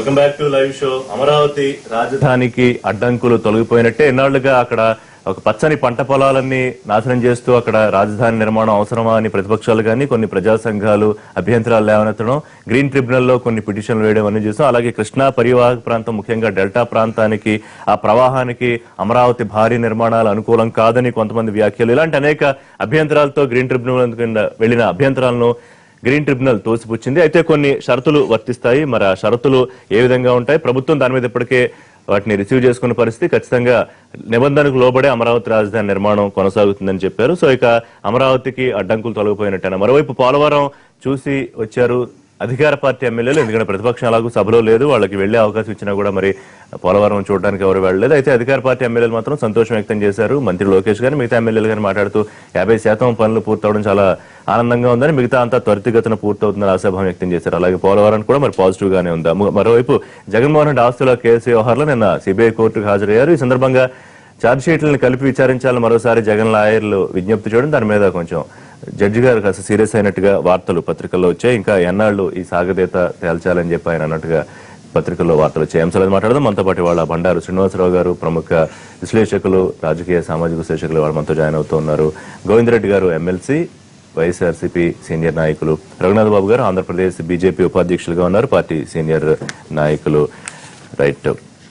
Welcome back to live show Amaravati రాజధానికి అడ్డంకులు తొలగిపోయినట్టే ఎన్నాళ్లుగా అక్కడ ఒక పచ్చని పంట పొలాలన్నీ నాశనం చేస్తూ అక్కడ రాజధాని నిర్మాణం అవసరమా అని ప్రతిపక్షాలు కానీ కొన్ని ప్రజా సంఘాలు అభ్యంతరాలు లేవనెత్తడం గ్రీన్ ట్రిబ్యునల్లో కొన్ని పిటిషన్లు వేయడం అన్ని చూసాం అలాగే కృష్ణా పరివాహక ప్రాంతం ముఖ్యంగా డెల్టా ప్రాంతానికి ఆ ప్రవాహానికి అమరావతి భారీ నిర్మాణాలు అనుకూలం కాదని కొంతమంది వ్యాఖ్యలు ఇలాంటి అనేక అభ్యంతరాలతో గ్రీన్ ట్రిబ్యునల్ కింద వెళ్లిన అభ్యంతరాలను గ్రీన్ ట్రిబ్యునల్ తోసిపుచ్చింది అయితే కొన్ని షరతులు వర్తిస్తాయి మరి ఆ షరతులు ఏ విధంగా ఉంటాయి ప్రభుత్వం దాని మీద ఇప్పటికే వాటిని రిసీవ్ చేసుకున్న పరిస్థితి ఖచ్చితంగా నిబంధనకు లోబడే అమరావతి రాజధాని నిర్మాణం కొనసాగుతుందని చెప్పారు సో ఇక అమరావతికి అడ్డంకులు తొలగిపోయినట్టేనా మరోవైపు పోలవరం చూసి వచ్చారు అధికార పార్టీ ఎమ్మెల్యేలు ఎందుకంటే ప్రతిపక్షం అలాగూ సభలో లేదు వాళ్ళకి వెళ్లే అవకాశం ఇచ్చినా కూడా మరి పోలవరం చూడడానికి ఎవరు వెళ్ళలేదు అయితే అధికార పార్టీ ఎమ్మెల్యేలు మాత్రం సంతోషం వ్యక్తం చేశారు మంత్రి లోకేష్ గారు మిగతా ఎమ్మెల్యేలు గారు మాట్లాడుతూ యాభై శాతం పనులు పూర్తవడం చాలా ఆనందంగా ఉందని మిగతా అంతా త్వరితగతిన పూర్తవుతుందని ఆశాభావం వ్యక్తం చేశారు అలాగే పోలవరం కూడా మరి పాజిటివ్ గానే ఉందా మ- మరోవైపు జగన్మోహన్ రెడ్డి ఆస్తుల కేసు వ్యవహారంలో నిన్న సిబిఐ కోర్టుకు హాజరయ్యారు ఈ సందర్భంగా ఛార్జ్ షీట్లను కలిపి విచారించాలని మరోసారి జగన్ లాయర్లు విజ్ఞప్తి చేయడం దాని మీద కొంచెం జడ్జి గారు కాస్త సీరియస్ అయినట్టుగా వార్తలు పత్రికల్లో వచ్చాయి ఇంకా ఎన్నాళ్ళు ఈ సాగదీత తేల్చాలని చెప్పి ఆయన అన్నట్టుగా పత్రికల్లో వార్తలు వచ్చాయి అంశాలు మాట్లాడదాం మనతో పాటు వాళ్ళ బండారు శ్రీనివాసరావు గారు ప్రముఖ విశ్లేషకులు రాజకీయ సామాజిక విశ్లేషకులు వాళ్ళు మనతో జాయిన్ అవుతూ ఉన్నారు గోవిందరెడ్డి గారు ఎమ్మెల్సీ వైఎస్ఆర్సీపీ సీనియర్ నాయకులు రఘునాథ్ బాబు గారు ఆంధ్రప్రదేశ్ బీజేపీ ఉపాధ్యక్షులుగా ఉన్నారు పార్టీ సీనియర్ నాయకులు రైట్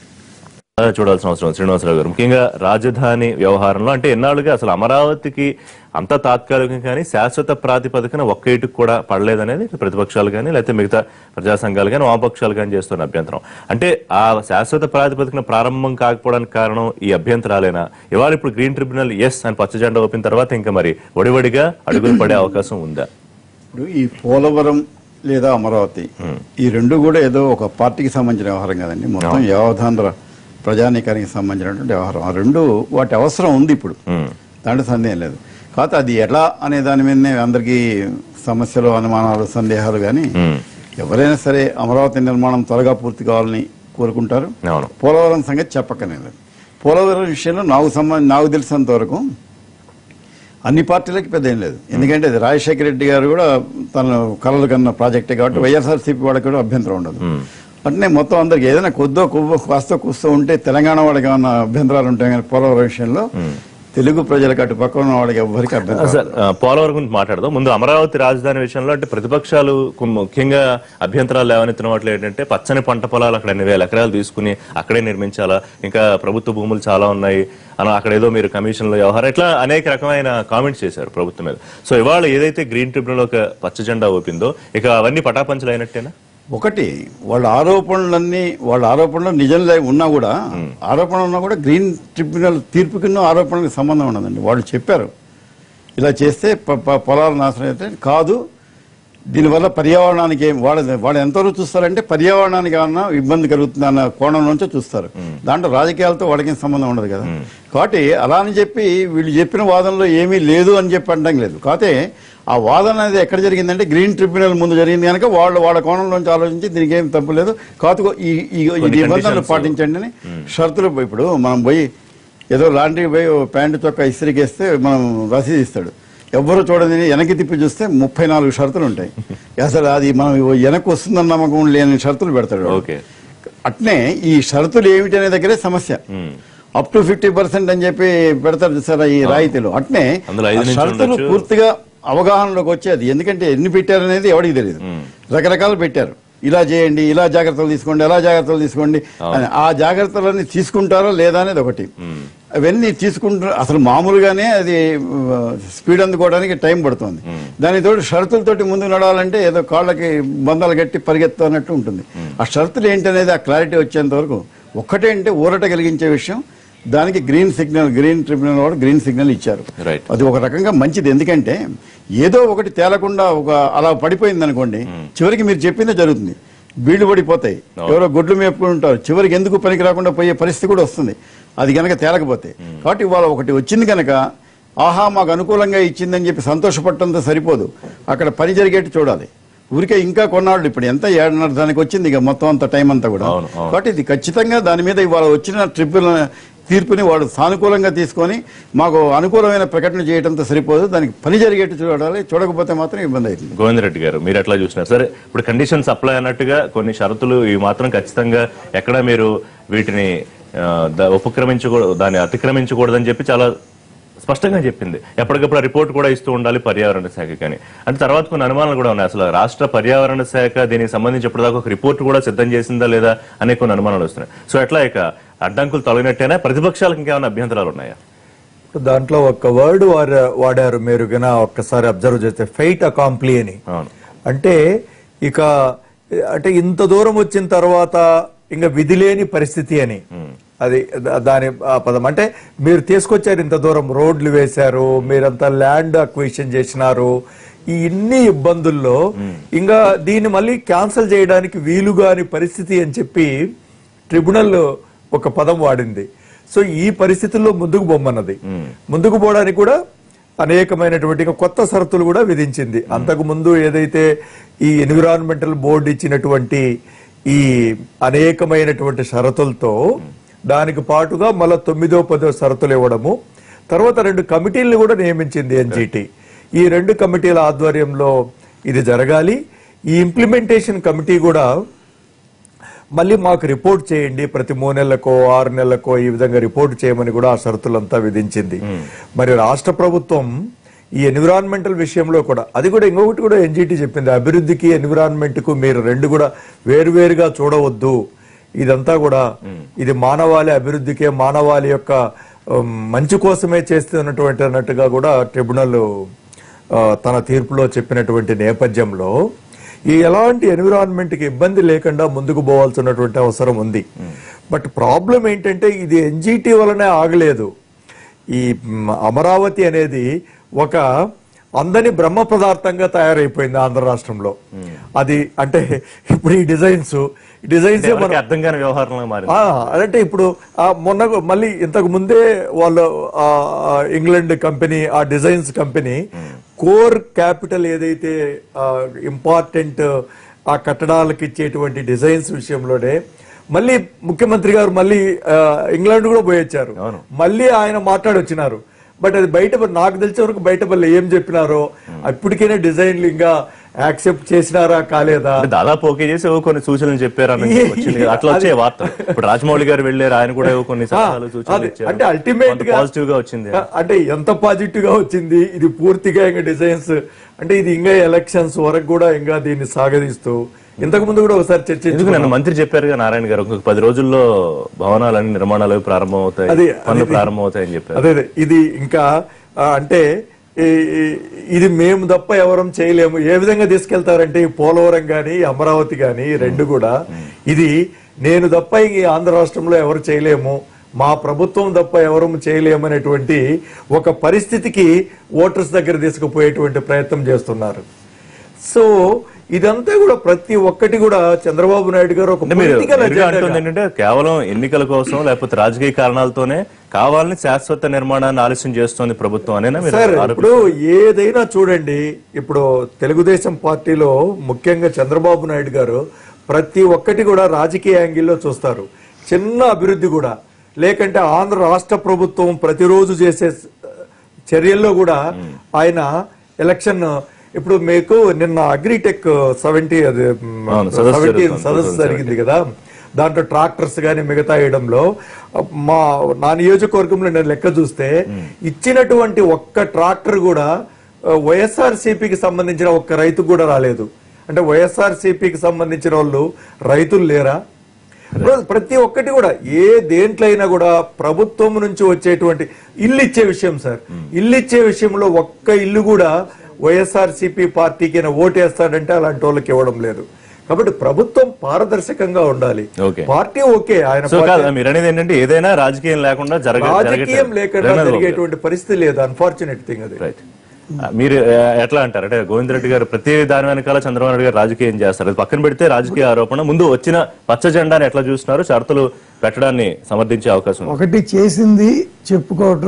అలా చూడాల్సిన అవసరం శ్రీనివాసరావు గారు ముఖ్యంగా రాజధాని వ్యవహారంలో అంటే ఎన్నాళ్ళుగా అసలు అమరావతికి అంత తాత్కాలికం కానీ శాశ్వత ప్రాతిపదికన ఒక్క ఇటుకు కూడా పడలేదనేది ప్రతిపక్షాలు కానీ లేకపోతే మిగతా ప్రజా సంఘాలు కానీ వామపక్షాలు కానీ చేస్తున్న అభ్యంతరం అంటే ఆ శాశ్వత ప్రాతిపదికన ప్రారంభం కాకపోవడానికి కారణం ఈ అభ్యంతరాలేనా ఇవాళ ఇప్పుడు గ్రీన్ ట్రిబ్యునల్ ఎస్ అని పచ్చ జెండా ఊపిన తర్వాత ఇంకా మరి ఒడివడిగా అడుగులు పడే అవకాశం ఉందా ఇప్పుడు ఈ పోలవరం లేదా అమరావతి ఈ రెండు కూడా ఏదో ఒక పార్టీకి సంబంధించిన వ్యవహారం కదండి మొత్తం యావధాంధ్ర ప్రజానీకానికి సంబంధించినటువంటి వ్యవహారం ఆ రెండు వాటి అవసరం ఉంది ఇప్పుడు ఉమ్, దాంట్లో సందేహం లేదు కాకపోతే అది ఎలా అనే దాని మీదనే అందరికీ సమస్యలు అనుమానాలు సందేహాలు కానీ ఉమ్, ఎవరైనా సరే అమరావతి నిర్మాణం త్వరగా పూర్తి కావాలని కోరుకుంటారు అవును పోలవరం సంగతి చెప్పక్కర్లేదు పోలవరం విషయంలో నాకు సంబంధ నాకు తెలిసినంత వరకు అన్ని పార్టీలకి పెద్ద ఏం లేదు ఎందుకంటే అది రాజశేఖర రెడ్డి గారు కూడా తన కలలు కన్న ప్రాజెక్టే కాబట్టి వైఎస్ఆర్సీపీ వాళ్ళకి కూడా అభ్యంతరం ఉండదు అంటే మొత్తం అందరికి ఏదైనా కొద్దో కొవ్వో కాస్త కూస్తూ ఉంటే తెలంగాణ వాళ్ళకి ఏమన్నా అభ్యంతరాలు ఉంటాయి కానీ పోలవరం విషయంలో తెలుగు ప్రజలకు అటు పక్కన ఉన్న వాళ్ళకి ఎవరికి అభ్యంతరం సార్ ఆ, పోలవరం గురించి మాట్లాడదాం ముందు అమరావతి రాజధాని విషయంలో అంటే ప్రతిపక్షాలు కు- ముఖ్యంగా అభ్యంతరాలు లేవనెత్తిన వాటిలో ఏంటంటే పచ్చని పంట పొలాలు అక్కడ ఎన్ని వేల ఎకరాలు తీసుకుని అక్కడే నిర్మించాలా ఇంకా ప్రభుత్వ భూములు చాలా ఉన్నాయి అలా అక్కడ ఏదో మీరు కమిషన్లో వ్యవహారం ఇట్లా అనేక రకమైన కామెంట్స్ చేశారు ప్రభుత్వం మీద సో ఇవాళ ఏదైతే గ్రీన్ ట్రిబ్యునల్ ఒక పచ్చ జెండా ఊపిందో ఇక అవన్నీ పటాపంచలు అయినట్టేనా ఒకటి వాళ్ళ ఆరోపణలన్నీ వాళ్ళ ఆరోపణలు నిజం లే- ఉన్నా కూడా ఆరోపణలు ఉన్నా కూడా గ్రీన్ ట్రిబ్యునల్ తీర్పుకిన్న ఆరోపణలకు సంబంధం ఉండదండి వాళ్ళు చెప్పారు ఇలా చేస్తే ప- ప- పొలాలు నాశనం అయితే కాదు దీనివల్ల పర్యావరణానికి ఏం వాళ్ళ వాళ్ళు ఎంతవరకు చూస్తారంటే పర్యావరణానికి ఏమన్నా ఇబ్బంది కలుగుతుంది అన్న కోణం నుంచే చూస్తారు దాంట్లో రాజకీయాలతో వాళ్ళకి ఏం సంబంధం ఉండదు కదా కాబట్టి అలా అని చెప్పి వీళ్ళు చెప్పిన వాదనలో ఏమీ లేదు అని చెప్పి అనడం లేదు కాకపోతే ఆ వాదన అనేది ఎక్కడ జరిగిందంటే గ్రీన్ ట్రిబ్యునల్ ముందు జరిగింది కనుక వాళ్ళు వాళ్ళ కోణంలోంచి ఆలోచించి దీనికి ఏం తప్పు లేదు కాకపోతే ఈ ఈ- ఈ కొన్ని నిబంధనలు conditions. పాటించండి అని షరతులు ఇప్పుడు మనం పోయి ఏదో లాండ్రీ పోయి ఓ ప్యాంటు చొక్కా ఇస్త్రీకేస్తే మనం రసీదు ఇస్తాడు ఎవ్వరు చూడని వెనక్కి తిప్పి చూస్తే ముప్పై నాలుగు షరతులు ఉంటాయి అసలు అది మనం వెనక్కి వస్తుందన్న నమ్మకం లేని షరతులు పెడతాడు వాడు. ఓకే అట్నే ఈ షరతులు ఏమిటి అనే దగ్గరే సమస్య అప్ టు ఫిఫ్టీ పర్సెంట్ అని చెప్పి పెడతారు చూసారా ఈ రాయితీలు అట్నే అందులో ఐదు ఆ నుంచి షరతులు ఉండొచ్చు. పూర్తిగా అవగాహనలోకి వచ్చేది ఎందుకంటే ఎన్ని పెట్టారనేది ఎవరికి తెలియదు రకరకాలు పెట్టారు ఇలా చేయండి ఇలా జాగ్రత్తలు తీసుకోండి ఎలా జాగ్రత్తలు తీసుకోండి అని ఆ జాగ్రత్తలన్నీ తీసుకుంటారో లేదా అనేది ఒకటి అవన్నీ తీసుకుంటారు అసలు మామూలుగానే అది ఆ, స్పీడ్ అందుకోవడానికి టైం పడుతుంది దాని తోటి షరతులతోటి ముందుకు నడవాలంటే ఏదో కాళ్ళకి బంధాలు కట్టి పరిగెత్తున్నట్టు ఉంటుంది ఆ షరతులు ఏంటనేది ఆ క్లారిటీ వచ్చేంత వరకు ఒక్కటే అంటే ఊరట కలిగించే విషయం దానికి గ్రీన్ సిగ్నల్ గ్రీన్ ట్రిబ్యునల్ వాడు గ్రీన్ సిగ్నల్ ఇచ్చారు రైట్ అది ఒక రకంగా మంచిది ఎందుకంటే ఏదో ఒకటి తేలకుండా ఒక అలా పడిపోయింది అనుకోండి చివరికి మీరు చెప్పిందే జరుగుతుంది బీళ్లు పడిపోతాయి ఎవరో గుడ్లు మేపుకుని ఉంటారు చివరికి ఎందుకు పనికి రాకుండా పోయే పరిస్థితి కూడా వస్తుంది అది కనుక తేలకపోతే కాబట్టి ఇవాళ ఒకటి వచ్చింది కనుక ఆహా మాకు అనుకూలంగా ఇచ్చిందని చెప్పి సంతోషపడటంతో సరిపోదు అక్కడ పని జరిగేట్టు చూడాలి ఊరికే ఇంకా కొన్నాళ్ళు ఇప్పుడు ఎంత ఏడున్నర దానికి వచ్చింది ఇక మొత్తం అంత టైం అంతా కూడా అవును, అవును. కాబట్టి ఇది ఖచ్చితంగా దాని మీద ఇవాళ వచ్చిన ట్రిబ్యునల్ తీర్పుని వాడు సానుకూలంగా తీసుకొని మాకు అనుకూలమైన ప్రకటన చేయడంతో సరిపోదు దానికి పని జరిగేట్టు చూడాలి చూడకపోతే మాత్రం ఇబ్బంది అవుతుంది గోవిందరెడ్డి గారు మీరు ఎట్లా చూసినారు సరే ఇప్పుడు కండిషన్స్ అప్లై అన్నట్టుగా కొన్ని షరతులు ఇవి మాత్రం ఖచ్చితంగా ఎక్కడ మీరు వీటిని ఆ, ద- ఉపక్రమించకూడదు దాన్ని అతిక్రమించకూడదని చెప్పి చాలా స్పష్టంగా చెప్పింది ఎప్పటికప్పుడు రిపోర్ట్ కూడా ఇస్తూ ఉండాలి పర్యావరణ శాఖ కానీ అంటే తర్వాత కొన్ని అనుమానాలు కూడా ఉన్నాయి అసలు రాష్ట్ర పర్యావరణ శాఖ దీనికి సంబంధించి ఇప్పటిదాకా ఒక రిపోర్ట్ కూడా సిద్ధం చేసిందా లేదా అనే కొన్ని అనుమానాలు వస్తున్నాయి సో ఎట్లా ఇక అడ్డంకులు తొలగినట్టేనా ప్రతిపక్షాలకు ఇంకేమైనా అభ్యంతరాలు ఉన్నాయా ఇప్పుడు దాంట్లో ఒక వర్డ్ వాడారు మీరు గన ఒక్కసారి అబ్జర్వ్ చేస్తే ఫైట్ అకాంప్లీ అని అవును అంటే ఇక అంటే ఇంత దూరం వచ్చిన తర్వాత ఇంకా విధి లేని పరిస్థితి అని అది దా- దాని ఆ పదం అంటే మీరు తీసుకొచ్చారు ఇంత దూరం రోడ్లు వేశారు మీరంతా ల్యాండ్ అక్విజిషన్ చేసినారు ఈ ఇన్ని ఇబ్బందుల్లో ఇంకా దీన్ని మళ్ళీ క్యాన్సిల్ చేయడానికి వీలుగాని పరిస్థితి అని చెప్పి ట్రిబ్యునల్ ఒక పదం వాడింది సో ఈ పరిస్థితుల్లో ముందుకు బొమ్మన్నది ముందుకు పోవడానికి కూడా అనేకమైనటువంటి ఇంకా కొత్త షరతులు కూడా విధించింది అంతకు ముందు ఏదైతే ఈ ఎన్విరాన్మెంటల్ బోర్డు ఇచ్చినటువంటి ఈ అనేకమైనటువంటి షరతులతో దానికి పాటుగా మళ్ళా తొమ్మిదో పదో షరతులు ఇవ్వడము తర్వాత రెండు కమిటీలను కూడా నియమించింది ఎన్జిటి ఈ రెండు కమిటీల ఆధ్వర్యంలో ఇది జరగాలి ఈ ఇంప్లిమెంటేషన్ కమిటీ కూడా మళ్ళీ మాకు రిపోర్ట్ చేయండి ప్రతి మూడు నెలలకో ఆరు నెలలకో ఈ విధంగా రిపోర్ట్ చేయమని కూడా ఆ షరతులంతా విధించింది మరి రాష్ట్ర ప్రభుత్వం ఈ ఎన్విరాన్మెంటల్ విషయంలో కూడా అది కూడా ఇంకొకటి కూడా ఎన్జిటి చెప్పింది అభివృద్ధికి ఎన్విరాన్మెంట్ కు మీరు రెండు కూడా వేరువేరుగా చూడవద్దు ఇదంతా కూడా ఇది మానవాళి అభివృద్ధికే మానవాళి యొక్క ఉమ్, మంచి కోసమే చేస్తున్నటువంటి అన్నట్టుగా కూడా ట్రిబ్యునల్ ఆ, తన తీర్పులో చెప్పినటువంటి నేపథ్యంలో ఈ ఎలాంటి ఎన్విరాన్మెంట్ కి ఇబ్బంది లేకుండా ముందుకు పోవాల్సినటువంటి అవసరం ఉంది బట్ ప్రాబ్లం ఏంటంటే ఇది ఎన్జిటి వలనే ఆగలేదు ఈ మ్, అమరావతి అనేది ఒక అందని బ్రహ్మ పదార్థంగా తయారైపోయింది ఆంధ్ర రాష్ట్రంలో అది అంటే ఇప్పుడు ఈ డిజైన్స్ డిజైన్స్ ఎవరికి అర్థం కాని వ్యవహారంలో మారింది ఆ, అంటే ఇప్పుడు ఆ మొన్న మళ్ళీ ఇంతకు ముందే వాళ్ళు ఆ, ఆ, ఇంగ్లాండ్ కంపెనీ ఆ డిజైన్స్ కంపెనీ కోర్ క్యాపిటల్ ఏదైతే ఇంపార్టెంట్ ఆ కట్టడాలకు ఇచ్చేటువంటి డిజైన్స్ విషయంలోనే మళ్ళీ ముఖ్యమంత్రి గారు మళ్ళీ ఆ, ఇంగ్లాండ్ కూడా పోయొచ్చారు మళ్ళీ ఆయన మాట్లాడొచ్చినారు బట్ అది బయట నాకు తెలిసే వరకు బయట వాళ్ళు ఏం చెప్పినారో ఇప్పటికైనా డిజైన్లు ఇంకా యాక్సెప్ట్ చేసినారా కాలేదా అంటే దాదాపు ఓకే చేసి ఏవో కొన్ని సూచనలు చెప్పారని వచ్చింది కదా. అట్లా వచ్చే వార్త ఇప్పుడు రాజమౌళి గారు వెళ్ళారు ఆయన కూడా ఏవో కొన్ని సలహాలు సూచనలు అది- ఇచ్చారు అంటే అల్టిమేట్ గా పాజిటివ్ గా వచ్చింది అంటే ఎంత పాజిటివ్ గా వచ్చింది ఇది పూర్తిగా ఇంకా డిజైన్స్ అంటే ఇది ఇంకా ఎలక్షన్స్ వరకు కూడా ఇంకా దీన్ని సాగదీస్తూ ఇంతకు ముందు కూడా ఒకసారి చర్చించు ఎందుకు నన్ను మంత్రి చెప్పారుగా నారాయణ గారు ఇంకొక పది రోజుల్లో భవనాలన్నీ నిర్మాణాలు అవి ప్రారంభం అవుతాయి అది పనులు ప్రారంభం అవుతాయని చెప్పారు అదే అదే ఇది ఇంకా ఆ, అంటే ఈ- ఈ- ఇది మేము తప్ప ఎవరం చేయలేము ఏ విధంగా తీసుకెళ్తారంటే ఈ పోలవరం గాని ఈ అమరావతి గాని ఈ రెండు కూడా ఇది నేను తప్ప ఈ ఆంధ్ర రాష్ట్రంలో ఎవరు చేయలేము మా ప్రభుత్వం తప్ప ఎవరు చేయలేము అనేటువంటి ఒక పరిస్థితికి ఓటర్స్ దగ్గర తీసుకుపోయేటువంటి ప్రయత్నం చేస్తున్నారు సో ఇదంతా కూడా ప్రతి ఒక్కటి కూడా చంద్రబాబు నాయుడు గారు ఒక అంటే మీరు పొలిటికల్ నేరుగా అంటుంది ఏంటంటే కేవలం ఎన్నికల కోసం లేకపోతే రాజకీయ కారణాలతోనే కావాలని శాశ్వత నిర్మాణాన్ని ఆలస్యం చేస్తోంది ప్రభుత్వం అనేనా మీరు సార్ ఆరోపి- ఇప్పుడు ఏదైనా చూడండి ఇప్పుడు తెలుగుదేశం పార్టీలో ముఖ్యంగా చంద్రబాబు నాయుడు గారు ప్రతి ఒక్కటి కూడా రాజకీయ యాంగిల్లో చూస్తారు చిన్న అభివృద్ధి కూడా లేకంటే ఆంధ్ర రాష్ట్ర ప్రభుత్వం ప్రతిరోజు చేసే చర్యల్లో కూడా ఆయన ఎలక్షన్ ఇప్పుడు మీకు నిన్న అగ్రిటెక్ సెవెంటీ అది అవును, సదస్సు సెవెంటీ జరుగుతుంది, సదస్సు జరిగింది కదా దాంట్లో ట్రాక్టర్స్ గాని మిగతా వేయడంలో మా నా నియోజకవర్గంలో నేను లెక్క చూస్తే ఇచ్చినటువంటి ఒక్క ట్రాక్టర్ కూడా వైఎస్ఆర్ సిపికి సంబంధించిన ఒక్క రైతు కూడా రాలేదు అంటే వైఎస్ఆర్ సిపికి సంబంధించిన వాళ్ళు రైతులు లేరా ఇప్పుడు ప్రతి ఒక్కటి కూడా ఏ దేంట్లో అయినా కూడా ప్రభుత్వం నుంచి వచ్చేటువంటి ఇల్లు ఇచ్చే విషయం సార్ ఇల్లు ఇచ్చే విషయంలో ఒక్క ఇల్లు కూడా వైఎస్ఆర్ సిపి పార్టీకి ఓటేస్తాడంటే అలాంటి వాళ్ళకి ఇవ్వడం లేదు కాబట్టి ప్రభుత్వం పారదర్శకంగా ఉండాలి ఓకే. పార్టీ ఓకే ఆయన సో పార్టీ- కాదు మీరు అనేది ఏంటంటే ఏదైనా రాజకీయం లేకుండా జరగ రాజకీయం లేకుండా జరగట్లేదు. జరిగేటువంటి పరిస్థితి లేదు అన్ఫార్చునేట్ థింగ్ అది రైట్ ఆ, మీరు ఆ, ఎట్లా అంటారు అంటే గోవింద్ రెడ్డి గారు ప్రతి దాని వెనకాల చంద్రబాబు నాయుడు గారు రాజకీయం చేస్తారు అది పక్కన పెడితే రాజకీయ ఆరోపణ ముందు వచ్చిన పచ్చ జెండాని ఎట్లా చూస్తున్నారు షరతులు పెట్టడాన్ని సమర్థించే అవకాశం ఉంది ఒకటి చేసింది చెప్పుకోవటం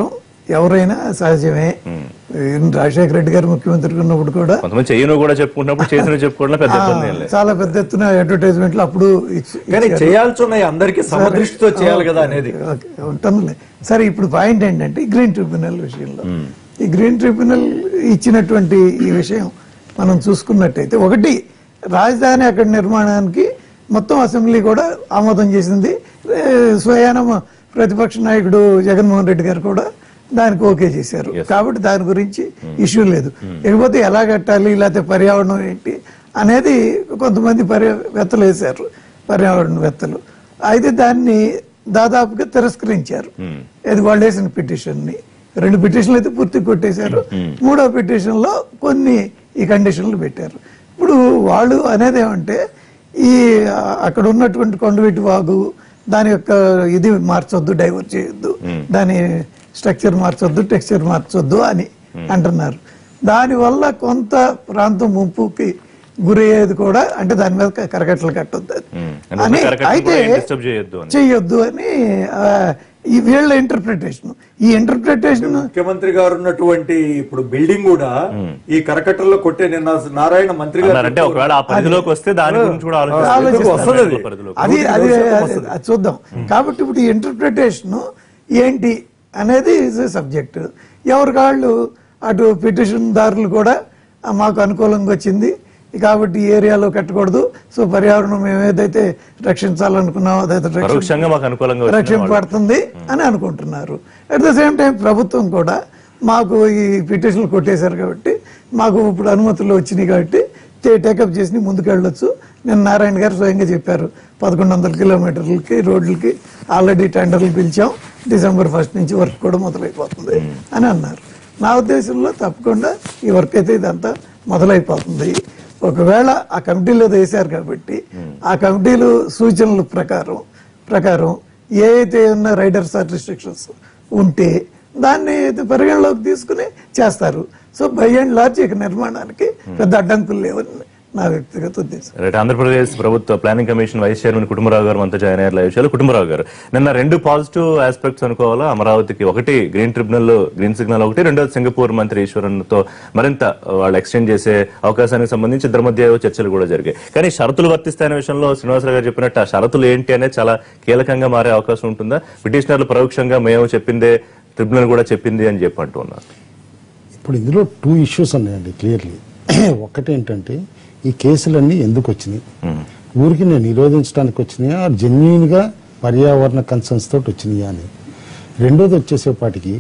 ఎవరైనా సహజమే ఈయన రాజశేఖర రెడ్డి గారు ముఖ్యమంత్రి ఉన్నప్పుడు కూడా కొంతమంది చెయ్యను కూడా చెప్పుకుంటున్నప్పుడు చేసిన చెప్పుకోవడం పెద్ద ఇబ్బంది ఏం లేదు చాలా పెద్ద ఎత్తున అడ్వర్టైజ్మెంట్లు అప్పుడు ఇచ్చి- కానీ చేయాల్సి ఉన్నాయి అందరికీ సమదృష్టితో చేయాలి కదా అనేది ఓకే, ఉంటుందిలే సరే ఇప్పుడు పాయింట్ ఏంటంటే ఈ గ్రీన్ ట్రిబ్యునల్ విషయంలో ఈ గ్రీన్ ట్రిబ్యునల్ ఇచ్చినటువంటి ఈ విషయం మనం చూసుకున్నట్టయితే ఒకటి రాజధాని అక్కడ నిర్మాణానికి మొత్తం అసెంబ్లీ కూడా ఆమోదం చేసింది ఏ, స్వయాన ప్రతిపక్ష నాయకుడు జగన్మోహన్ రెడ్డి గారు కూడా దానికి ఓకే చేశారు కాబట్టి దాని గురించి ఇష్యూ లేదు లేకపోతే ఎలా కట్టాలి లేకపోతే పర్యావరణం ఏంటి అనేది కొంతమంది పర్యవేత్తలు వేశారు పర్యావరణవేత్తలు అయితే దాన్ని దాదాపుగా తిరస్కరించారు అది వాళ్ళు వేసిన పిటిషన్ ని రెండు పిటిషన్లు అయితే పూర్తి కొట్టేశారు మూడో పిటిషన్ లో కొన్ని ఈ కండిషన్లు పెట్టారు ఇప్పుడు వాళ్ళు అనేది ఏమంటే ఈ ఆ, అక్కడ ఉన్నటువంటి కొండవీటి వాగు దాని యొక్క ఇది మార్చొద్దు డైవర్ట్ చేయొద్దు దాని స్ట్రక్చర్ మార్చొద్దు టెక్స్చర్ మార్చొద్దు అని అంటున్నారు దానివల్ల కొంత ప్రాంతం ముంపుకి గురయ్యేది కూడా అంటే దాని మీద క- కరకట్టలు కట్టొద్దు అని. అంటే అని కరకట్టలు అయితే కూడా ఏం disturb చేయొద్దు అని. చెయ్యొద్దు అని ఆ, ఈ వీళ్ళ ఇంటర్ప్రిటేషన్ ఈ ఇంటర్ప్రిటేషన్ ముఖ్యమంత్రి గారు ఉన్నటువంటి ఇప్పుడు బిల్డింగ్ కూడా ఈ కరకట్టల్లో కొట్టే నిన్న నారాయణ మంత్రి గారు అన్నారంటే ఒకవేళ ఆ పరిధిలోకి వస్తే దాని గురించి కూడా ఆలోచిస్తారు. ఆలోచిస్తారు వస్తుంది అది. పరిధిలోకి. అది అది నూటికి నూరు శాతం అది- అది చూద్దాం కాబట్టి ఇప్పుడు ఈ ఇంటర్ప్రిటేషన్ ఏంటి అనేది సబ్జెక్ట్ ఎవరి కాళ్ళు అటు పిటిషన్ దారులు కూడా "ఆ, మాకు అనుకూలంగా వచ్చింది కాబట్టి ఈ ఏరియాలో కట్టకూడదు సో పర్యావరణం మేము ఏదైతే రక్షించాలనుకున్నామో అదైతే రక్షించ పరోక్షంగా మాకు అనుకూలంగా వచ్చిన వాళ్ళు. రక్షింపబడుతుంది అని అనుకుంటున్నారు అట్ ద సేమ్ టైం ప్రభుత్వం కూడా మాకు ఈ పిటిషన్లు కొట్టేశారు కాబట్టి మాకు ఇప్పుడు అనుమతులు వచ్చినాయి కాబట్టి టేకప్ చేసి ముందుకెళ్ళొచ్చు నేను నారాయణ గారు స్వయంగా చెప్పారు పదకొండు వందల కిలోమీటర్లకి రోడ్లకి ఆల్రెడీ టెండర్లు పిలిచాం డిసెంబర్ ఫస్ట్ నుంచి వర్క్ కూడా మొదలైపోతుంది అని అన్నారు నా ఉద్దేశంలో తప్పకుండా ఈ వర్క్ అయితే ఇదంతా మొదలైపోతుంది ఒకవేళ ఆ కమిటీలో వేశారు కాబట్టి ఆ కమిటీలు సూచనల ప్రకారం ప్రకారం ఏ అయితే ఉన్న రైడర్స్ ఆర్ రిస్ట్రిక్షన్స్ ఉంటే దాన్ని పరిగణలోకి తీసుకుని చేస్తారు సో బై అండ్ లార్జ్ ఇక నిర్మాణానికి పెద్ద అడ్డంకులు లేవని నా వ్యక్తిగత ఉద్దేశం రైట్ ఆంధ్రప్రదేశ్ ప్రభుత్వ planning commission vice chairman Kutumba Rao garu మనతో జాయిన్ అయ్యారు లైవ్ విషయాలు కుటుంబరావు గారు నిన్న రెండు పాజిటివ్ ఆస్పెక్ట్స్ అనుకోవాలా అమరావతికి ఒకటి గ్రీన్ ట్రిబ్యునల్ గ్రీన్ సిగ్నల్ ఒకటి రెండోది సింగపూర్ మంత్రి ఈశ్వరన్ తో మరింత వాళ్ళు ఎక్స్టెండ్ చేసే అవకాశానికి సంబంధించి ఇద్దరి మధ్య ఏవో చర్చలు కూడా జరిగాయి కానీ షరతులు వర్తిస్తాయనే విషయంలో శ్రీనివాసరావు గారు చెప్పినట్టు ఆ షరతులు ఏంటి అనేది చాలా కీలకంగా మారే అవకాశం ఉంటుందా పిటిషనర్లు పరోక్షంగా మేము చెప్పిందే ట్రిబ్యునల్ కూడా చెప్పింది అని చెప్పి అంటూ ఉన్నారు ఇప్పుడు ఇందులో టూ ఇష్యూస్ ఉన్నాయండి క్లియర్లీ ఒకటి ఏంటంటే ఈ కేసులన్నీ ఎందుకు వచ్చినాయి ఊరికి నేను నిరోధించడానికి వచ్చినాయా జెన్యున్ గా పర్యావరణ కన్సర్న్స్ తోటి వచ్చినాయా అని రెండోది వచ్చేసేపాటికి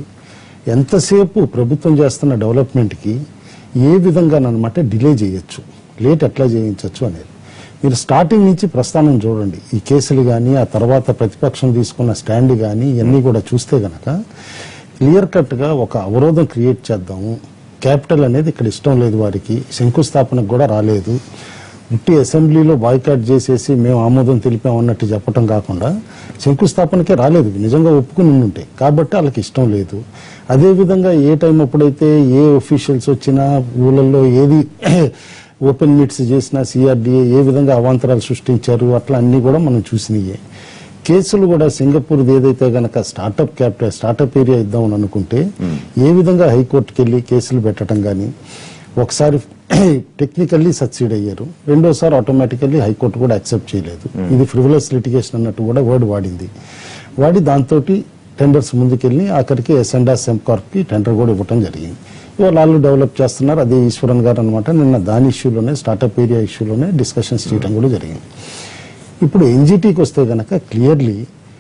ఎంతసేపు ప్రభుత్వం చేస్తున్న డెవలప్మెంట్కి ఏ విధంగా అనమాట డిలే చేయొచ్చు లేట్ ఎట్లా చేయించవచ్చు అనేది మీరు స్టార్టింగ్ నుంచి ప్రస్థానం చూడండి ఈ కేసులు కానీ ఆ తర్వాత ప్రతిపక్షం తీసుకున్న స్టాండ్ కానీ ఇవన్నీ కూడా చూస్తే గనక క్లియర్ కట్గా ఒక అవరోధం క్రియేట్ చేద్దాము క్యాపిటల్ అనేది ఇక్కడ ఇష్టం లేదు వారికి శంకుస్థాపనకు కూడా రాలేదు ఉట్టి అసెంబ్లీలో బాయ్కాట్ చేసేసి మేము ఆమోదం తెలిపామన్నట్టు చెప్పడం కాకుండా శంకుస్థాపనకే రాలేదు నిజంగా ఒప్పుకుని ఉంటే కాబట్టి వాళ్ళకి ఇష్టం లేదు అదేవిధంగా ఏ టైం అప్పుడైతే ఏ ఒఫీషియల్స్ వచ్చినా ఊళ్ళల్లో ఏది ఓపెన్ మీట్స్ చేసినా సిఆర్డిఏ ఏ విధంగా అవాంతరాలు సృష్టించారు అట్లా అన్ని కూడా మనం చూసినాయే కేసులు కూడా సింగపూర్ ఏదైతే గనక స్టార్టప్ క్యాపిటల్ స్టార్టప్ ఏరియా ఇద్దామని అనుకుంటే ఏ విధంగా హైకోర్టుకి వెళ్ళి కేసులు పెట్టడం కానీ ఒకసారి టెక్నికల్లీ సక్సీడ్ అయ్యారు రెండోసారి ఆటోమేటికల్లీ హైకోర్టు కూడా యాక్సెప్ట్ చేయలేదు ఇది ఫ్రివలస్ లిటిగేషన్ అన్నట్టు కూడా వర్డ్ వాడింది వాడి దాంతో టెండర్స్ ముందుకెళ్ళి ఆఖరికి ఎసెండా సెంకార్ప్ కి టెండర్ కూడా ఇవ్వటం జరిగింది ఇవాళ వాళ్ళు డెవలప్ చేస్తున్నారు అదే ఈశ్వరన్ గారు అనమాట నిన్న దాని ఇష్యూలోనే స్టార్టప్ ఏరియా ఇష్యూలోనే డిస్కషన్స్ చేయడం కూడా జరిగింది ఇప్పుడు ఎన్జిటికి వస్తే గనక క్లియర్లీ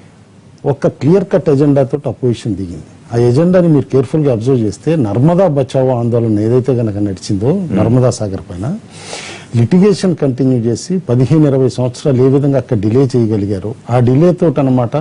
ఒక క్లియర్ కట్ ఎజెండాతో అపోజిషన్ దిగింది ఆ ఎజెండాని మీరు కేర్ఫుల్ గా అబ్జర్వ్ చేస్తే నర్మదా బచావో ఆందోళన ఏదైతే గనక నడిచిందో నర్మదా సాగర్ పైన లిటిగేషన్ కంటిన్యూ చేసి పదిహేను ఇరవై సంవత్సరాలు ఏ విధంగా అక్కడ డిలే చేయగలిగారు ఆ డిలే తోటి అనమాట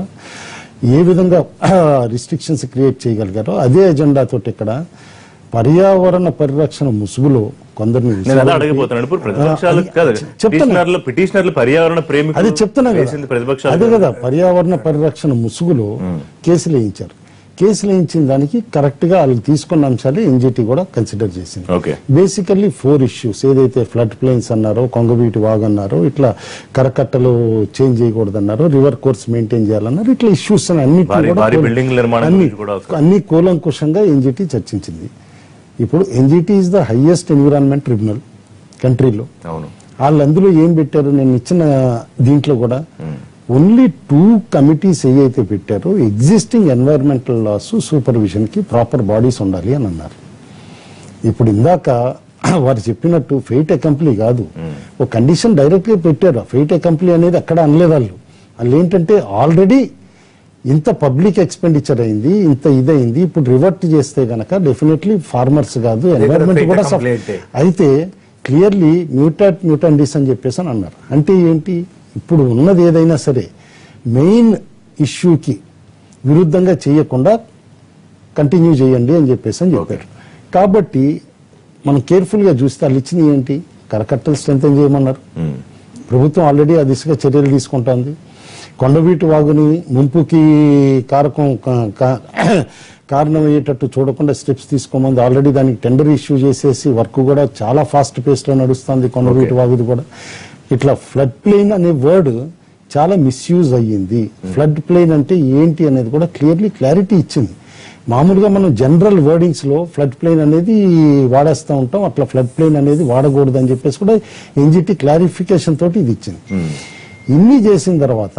ఏ విధంగా రిస్ట్రిక్షన్స్ క్రియేట్ చేయగలిగారో అదే ఎజెండా తోటి ఇక్కడ పర్యావరణ పరిరక్షణ ముసుగులో కొందరిని నేను అలా అడగబోతున్నాను ఇప్పుడు ప్రతిపక్షాలు కాదు చెప్తాను. పిటిషనర్లు పిటిషనర్లు పర్యావరణ ప్రేమికులు అది చెప్తున్నా వేసింది కదా ప్రతిపక్షాలు అదే కదా పర్యావరణ పరిరక్షణ ముసుగులో కేసులు వేయించారు కేసులు ఇచ్చిన దానికి కరెక్ట్ గా వాళ్ళు తీసుకున్న అంశాలు ఎన్జిటి కూడా కన్సిడర్ చేసింది ఓకే బేసికల్లీ ఫోర్ ఇష్యూస్ ఏదైతే ఫ్లడ్ ప్లేన్స్ అన్నారో కొంగవీటి వాగ్ అన్నారో ఇట్లా కరకట్టలు చేంజ్ చేయకూడదు అన్నారో రివర్ కోర్స్ మెయింటైన్ చేయాలన్నారు ఇట్లా ఇష్యూస్ అన్ని భారీ- భారీ building నిర్మాణం గురించి కూడా ఒక- అన్ని కూలంకుషంగా ఎన్జిటి చర్చించింది ఇప్పుడు NGT is the highest environment tribunal కంట్రీలో అవును వాళ్ళు అందులో ఏం పెట్టారు నేను ఇచ్చిన దీంట్లో కూడా ఓన్లీ టూ కమిటీస్ ఏవైతే పెట్టారో ఎగ్జిస్టింగ్ ఎన్వైరన్మెంటల్ లాస్ సూపర్విజన్ కి ప్రాపర్ బాడీస్ ఉండాలి అని అన్నారు ఇప్పుడు ఇందాక వారు చెప్పినట్టు ఫెయిట్ అకంప్లీ కాదు ఒక కండిషన్ డైరెక్ట్ గా పెట్టారు ఫెయిట్ అకంప్లీ అనేది అక్కడ అనలేదు వాళ్ళు వాళ్ళు ఏంటంటే ఆల్రెడీ ఇంత పబ్లిక్ ఎక్స్పెండిచర్ అయింది ఇంత ఇదైంది ఇప్పుడు రివర్ట్ చేస్తే గనక డెఫినెట్లీ ఫార్మర్స్ కాదు ఎన్వైరన్మెంట్ fate కూడా a complaint. suffer- అయితే క్లియర్లీ మ్యూటాట్ మ్యూటాండిస్ అని చెప్పేసి అని అన్నారు అంటే ఏంటి ఇప్పుడు ఉన్నది ఏదైనా సరే మెయిన్ ఇష్యూకి విరుద్ధంగా చేయకుండా కంటిన్యూ చేయండి అని చెప్పేసి అని చెప్పారు కాబట్టి మనం కేర్ఫుల్ గా చూస్తే వాళ్ళు ఇచ్చినవి ఏంటి కరకట్టలు స్ట్రెంగ్ చేయమన్నారు ప్రభుత్వం ఆల్రెడీ ఆ దిశగా చర్యలు తీసుకుంటోంది కొండవీటి వాగుని ముంపుకి కారకం కా- కా- కారణమయ్యేటట్టు చూడకుండా స్టెప్స్ తీసుకోమంది ఆల్రెడీ దానికి టెండర్ ఇష్యూ చేసేసి వర్క్ కూడా చాలా ఫాస్ట్ పేస్ లో నడుస్తుంది కొండవీటి వాగుది కూడా ఇట్లా ఫ్లడ్ ప్లెయిన్ అనే వర్డ్ చాలా మిస్యూజ్ అయ్యింది ఫ్లడ్ ప్లెయిన్ అంటే ఏంటి అనేది కూడా క్లియర్లీ క్లారిటీ ఇచ్చింది మామూలుగా మనం జనరల్ వర్డింగ్స్ లో ఫ్లడ్ ప్లెయిన్ అనేది వాడేస్తూ ఉంటాం అట్లా ఫ్లడ్ ప్లెయిన్ అనేది వాడకూడదు అని చెప్పేసి కూడా ఎన్జిటి క్లారిఫికేషన్ తోటి ఇది ఇచ్చింది ఇన్ని చేసిన తర్వాత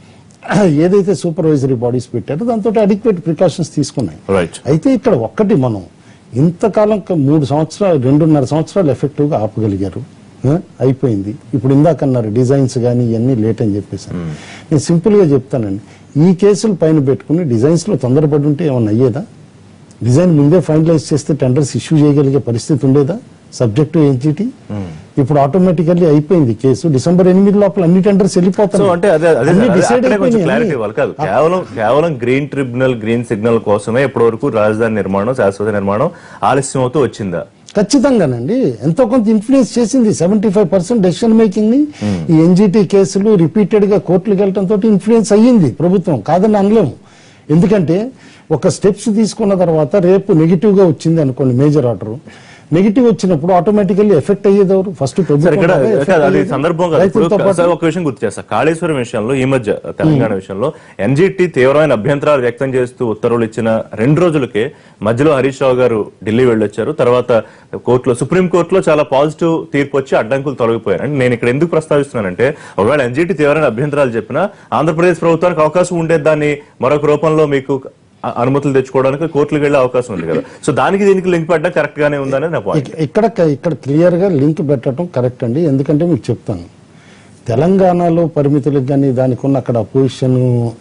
ఏదైతే సూపర్వైజరీ బాడీస్ పెట్టారో దాంతో అడిక్వేట్ ప్రికాషన్స్ తీసుకున్నాయి రైట్ అయితే ఇక్కడ ఒక్కటి మనం ఇంతకాలం క- మూడు సంవత్సరాలు రెండున్నర సంవత్సరాలు ఎఫెక్టివ్ గా ఆపగలిగారు ఆ, అయిపోయింది ఇప్పుడు ఇందాక అన్నారు డిజైన్స్ కానీ ఇవన్నీ లేట్ అని చెప్పేసి నేను సింపుల్ గా చెప్తానండి ఈ కేసులు పైన పెట్టుకుని డిజైన్స్ లో తొందరపడి ఉంటే ఏమన్నా అయ్యేదా డిజైన్ ముందే ఫైనలైజ్ చేస్తే టెండర్స్ ఇష్యూ చేయగలిగే పరిస్థితి ఉండేదా సబ్జెక్ట్ ఎన్జిటి ఇప్పుడు ఆటోమేటికల్లీ అయిపోయింది కేసు డిసెంబర్ ఎనిమిది లోపల అన్ని టెండర్స్ సో వెళ్ళిపోతాయి అంటే అదే అదే అన్ని అదే- decide అక్కడే కొంచెం అయిపోయినాయి క్లారిటీ అన్ని. ఇవ్వాలి కాదు కేవలం కేవలం గ్రీన్ ట్రిబ్యునల్ గ్రీన్ సిగ్నల్ కోసమే ఇప్పటి వరకు రాజధాని నిర్మాణం శాశ్వత నిర్మాణం ఆలస్యం అవుతూ వచ్చిందా ఖచ్చితంగానండి ఎంతో కొంత ఇన్ఫ్లుయెన్స్ చేసింది seventy five percent decision making ని ఈ ఎన్జిటి కేసులు రిపీటెడ్ గా కోర్టులకు వెళ్ళటం తోటి ఇన్ఫ్లుయెన్స్ అయ్యింది ప్రభుత్వం కాదని అనలేము ఎందుకంటే ఒక స్టెప్స్ తీసుకున్న తర్వాత రేపు నెగిటివ్ గా వచ్చింది అనుకోండి మేజర్ ఆర్డర్ నెగిటివ్ వచ్చినప్పుడు ఆటోమేటికల్లీ ఎఫెక్ట్ అయ్యేది ఎవరు ఫస్ట్ సార్ ఇక్కడ కాదు, అది సందర్భం కాదు ఇప్పుడు సార్ ఒక విషయం గుర్తు చేస్తా కాళేశ్వరం విషయంలో ఈ మధ్య తెలంగాణ విషయంలో ఎన్జిటి తీవ్రమైన అభ్యంతరాలు వ్యక్తం చేస్తూ ఉత్తర్వులు ఇచ్చిన రెండు రోజులకే మధ్యలో హరీష్ రావు గారు ఢిల్లీ వెళ్ళొచ్చారు తర్వాత కోర్టులో సుప్రీం కోర్టులో చాలా పాజిటివ్ తీర్పు వచ్చి అడ్డంకులు తొలగిపోయారు అంటే నేను ఇక్కడ ఎందుకు ప్రస్తావిస్తున్నానంటే ఒకవేళ ఎన్జిటి తీవ్రమైన అభ్యంతరాలు చెప్పినా ఆంధ్రప్రదేశ్ ప్రభుత్వానికి అవకాశం ఉండేది దాన్ని మరొక రూపంలో మీకు అ- అనుమతులు తెచ్చుకోవడానికి కోర్టులకు వెళ్ళే అవకాశం ఉంది కదా సో దానికి దీనికి లింక్ పెట్టడం కరెక్ట్ గానే ఉందనే నా పాయింట్ ఇక- ఇక్కడ ఇక్కడ క్లియర్ గా లింక్ పెట్టడం కరెక్ట్ అండి ఎందుకంటే మీకు చెప్తాను తెలంగాణలో పరిమితులకు కానీ దానికి ఉన్న అక్కడ అపోజిషన్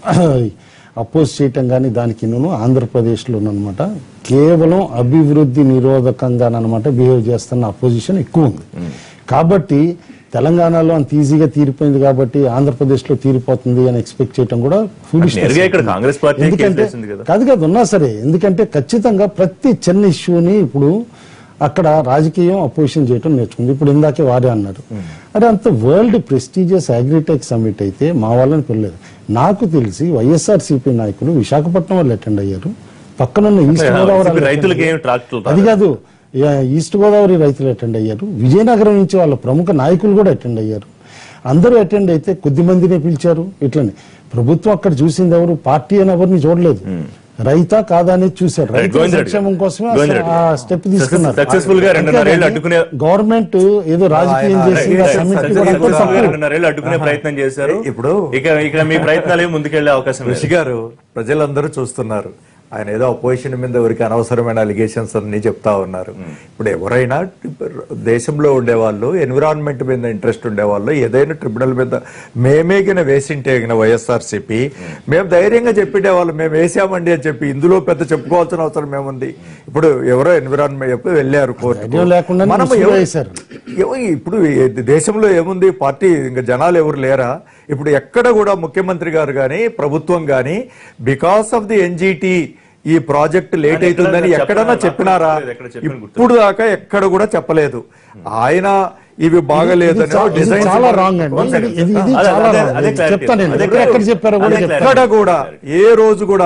అపోజ్ చేయటం కానీ దానికి ఆంధ్రప్రదేశ్లో అనమాట కేవలం అభివృద్ధి నిరోధకంగా అనమాట బిహేవ్ చేస్తున్న అపోజిషన్ ఎక్కువ ఉంది కాబట్టి తెలంగాణలో అంత ఈజీగా తీరిపోయింది కాబట్టి ఆంధ్రప్రదేశ్లో తీరిపోతుంది అని ఎక్స్పెక్ట్ చేయడం కూడా foolishness. నేరుగా ఇక్కడ కాంగ్రెస్ పార్టీ కేసు ఎందుకంటే వేసింది కదా. కాదు కాదు ఉన్నా సరే ఎందుకంటే ఖచ్చితంగా ప్రతి చిన్న ఇష్యూని ఇప్పుడు అక్కడ రాజకీయం అపోజిషన్ చేయటం నేర్చుకుంది ఇప్పుడు ఇందాకే వారే అన్నారు అరే అంత వరల్డ్ ప్రెస్టీజియస్ అగ్రిటెక్ సమ్మిట్ అయితే మా వాళ్ళని పిల్లలేదు నాకు తెలిసి వైఎస్ఆర్ సిపి నాయకులు విశాఖపట్నం వాళ్ళు అటెండ్ అయ్యారు పక్కనున్న ఈస్ట్ అంటే గోదావరి వైసీపీ వాళ్ళు రైతులకి attend ఏం ట్రాక్టర్లు అది కాదు యా, ఈస్ట్ గోదావరి రైతులు అటెండ్ అయ్యారు విజయనగరం నుంచి వాళ్ళ ప్రముఖ నాయకులు కూడా అటెండ్ అయ్యారు అందరూ అటెండ్ అయితే కొద్ది మందినే పిలిచారు ఇట్లని ప్రభుత్వం అక్కడ చూసింది ఎవరు పార్టీ అని ఎవరిని చూడలేదు రైతా కాదా అనేది చూశారు Right, రైతుల గోవింద్ రెడ్డి. సంక్షేమం కోసమే గోవింద్ రెడ్డి. ఆ స్టెప్ తీసుకున్నారు Successful గా రెండున్నర ఏళ్ళు అడ్డుకునే- గవర్నమెంట్ ఏదో రాజకీయం ఆయన- చేసి ఆ సమ్మిట్ కి కూడా అంతా తప్పు. రెండున్నరేళ్ళు అడ్డుకునే ప్రయత్నం చేశారు ఇప్పుడు- ఇక ఇక్కడ మీ ప్రయత్నాలు ఏమి ముందుకెళ్లే అవకాశం లేదు. ఋషి గారు ప్రజలందరూ చూస్తున్నారు ఆయన ఏదో అపోజిషన్ మీద ఎవరికి అనవసరమైన అలిగేషన్స్ అన్ని చెప్తా ఉన్నారు ఇప్పుడు ఎవరైనా దేశంలో ఉండేవాళ్ళు ఎన్విరాన్మెంట్ మీద ఇంట్రెస్ట్ ఉండేవాళ్ళు ఏదైనా ట్రిబ్యునల్ మీద మేమే గిన వేసింటే గిన వైఎస్ఆర్సీపీ మేము ధైర్యంగా చెప్పేవాళ్ళు మేము వేసామండి అని చెప్పి ఇందులో పెద్ద చెప్పుకోవాల్సిన అవసరం ఏముంది ఇప్పుడు ఎవరో ఎన్విరాన్మెంట్ చెప్పి వెళ్ళారు కోర్టు ధైర్యం లేకుండానే మనం ముసుగు ఎవ- వేశారు. ఎవ- ఇప్పుడు ఏ- దేశంలో ఏముంది పార్టీ ఇంకా జనాలు ఎవరు లేరా ఇప్పుడు ఎక్కడ కూడా ముఖ్యమంత్రి గారు కానీ ప్రభుత్వం కానీ బికాస్ ఆఫ్ ది ఎన్జిటి ఈ ప్రాజెక్ట్ లేట్ అది ఎక్కడ అవుతుందని చెప్పినా ఎక్కడన్నా నాకు చెప్పినారా గుర్తులేదు, ఎక్కడ చెప్పిన గుర్తులేదు. ఇప్పుడు దాకా ఎక్కడ కూడా చెప్పలేదు ఆయన ఇవి బాగలేదని ఇది చా- ఇది డిజైన్స్ చాలా రాంగ్ అండి One ఇది- second. ఇది ఇది అదే- చాలా అదే- wrong. అదే clarity. చెప్తాను నేను అదే ఎక్కడ clarity. చెప్పారో కూడా అదే చెప్తాను ఎక్కడ కూడా ఏ రోజు కూడా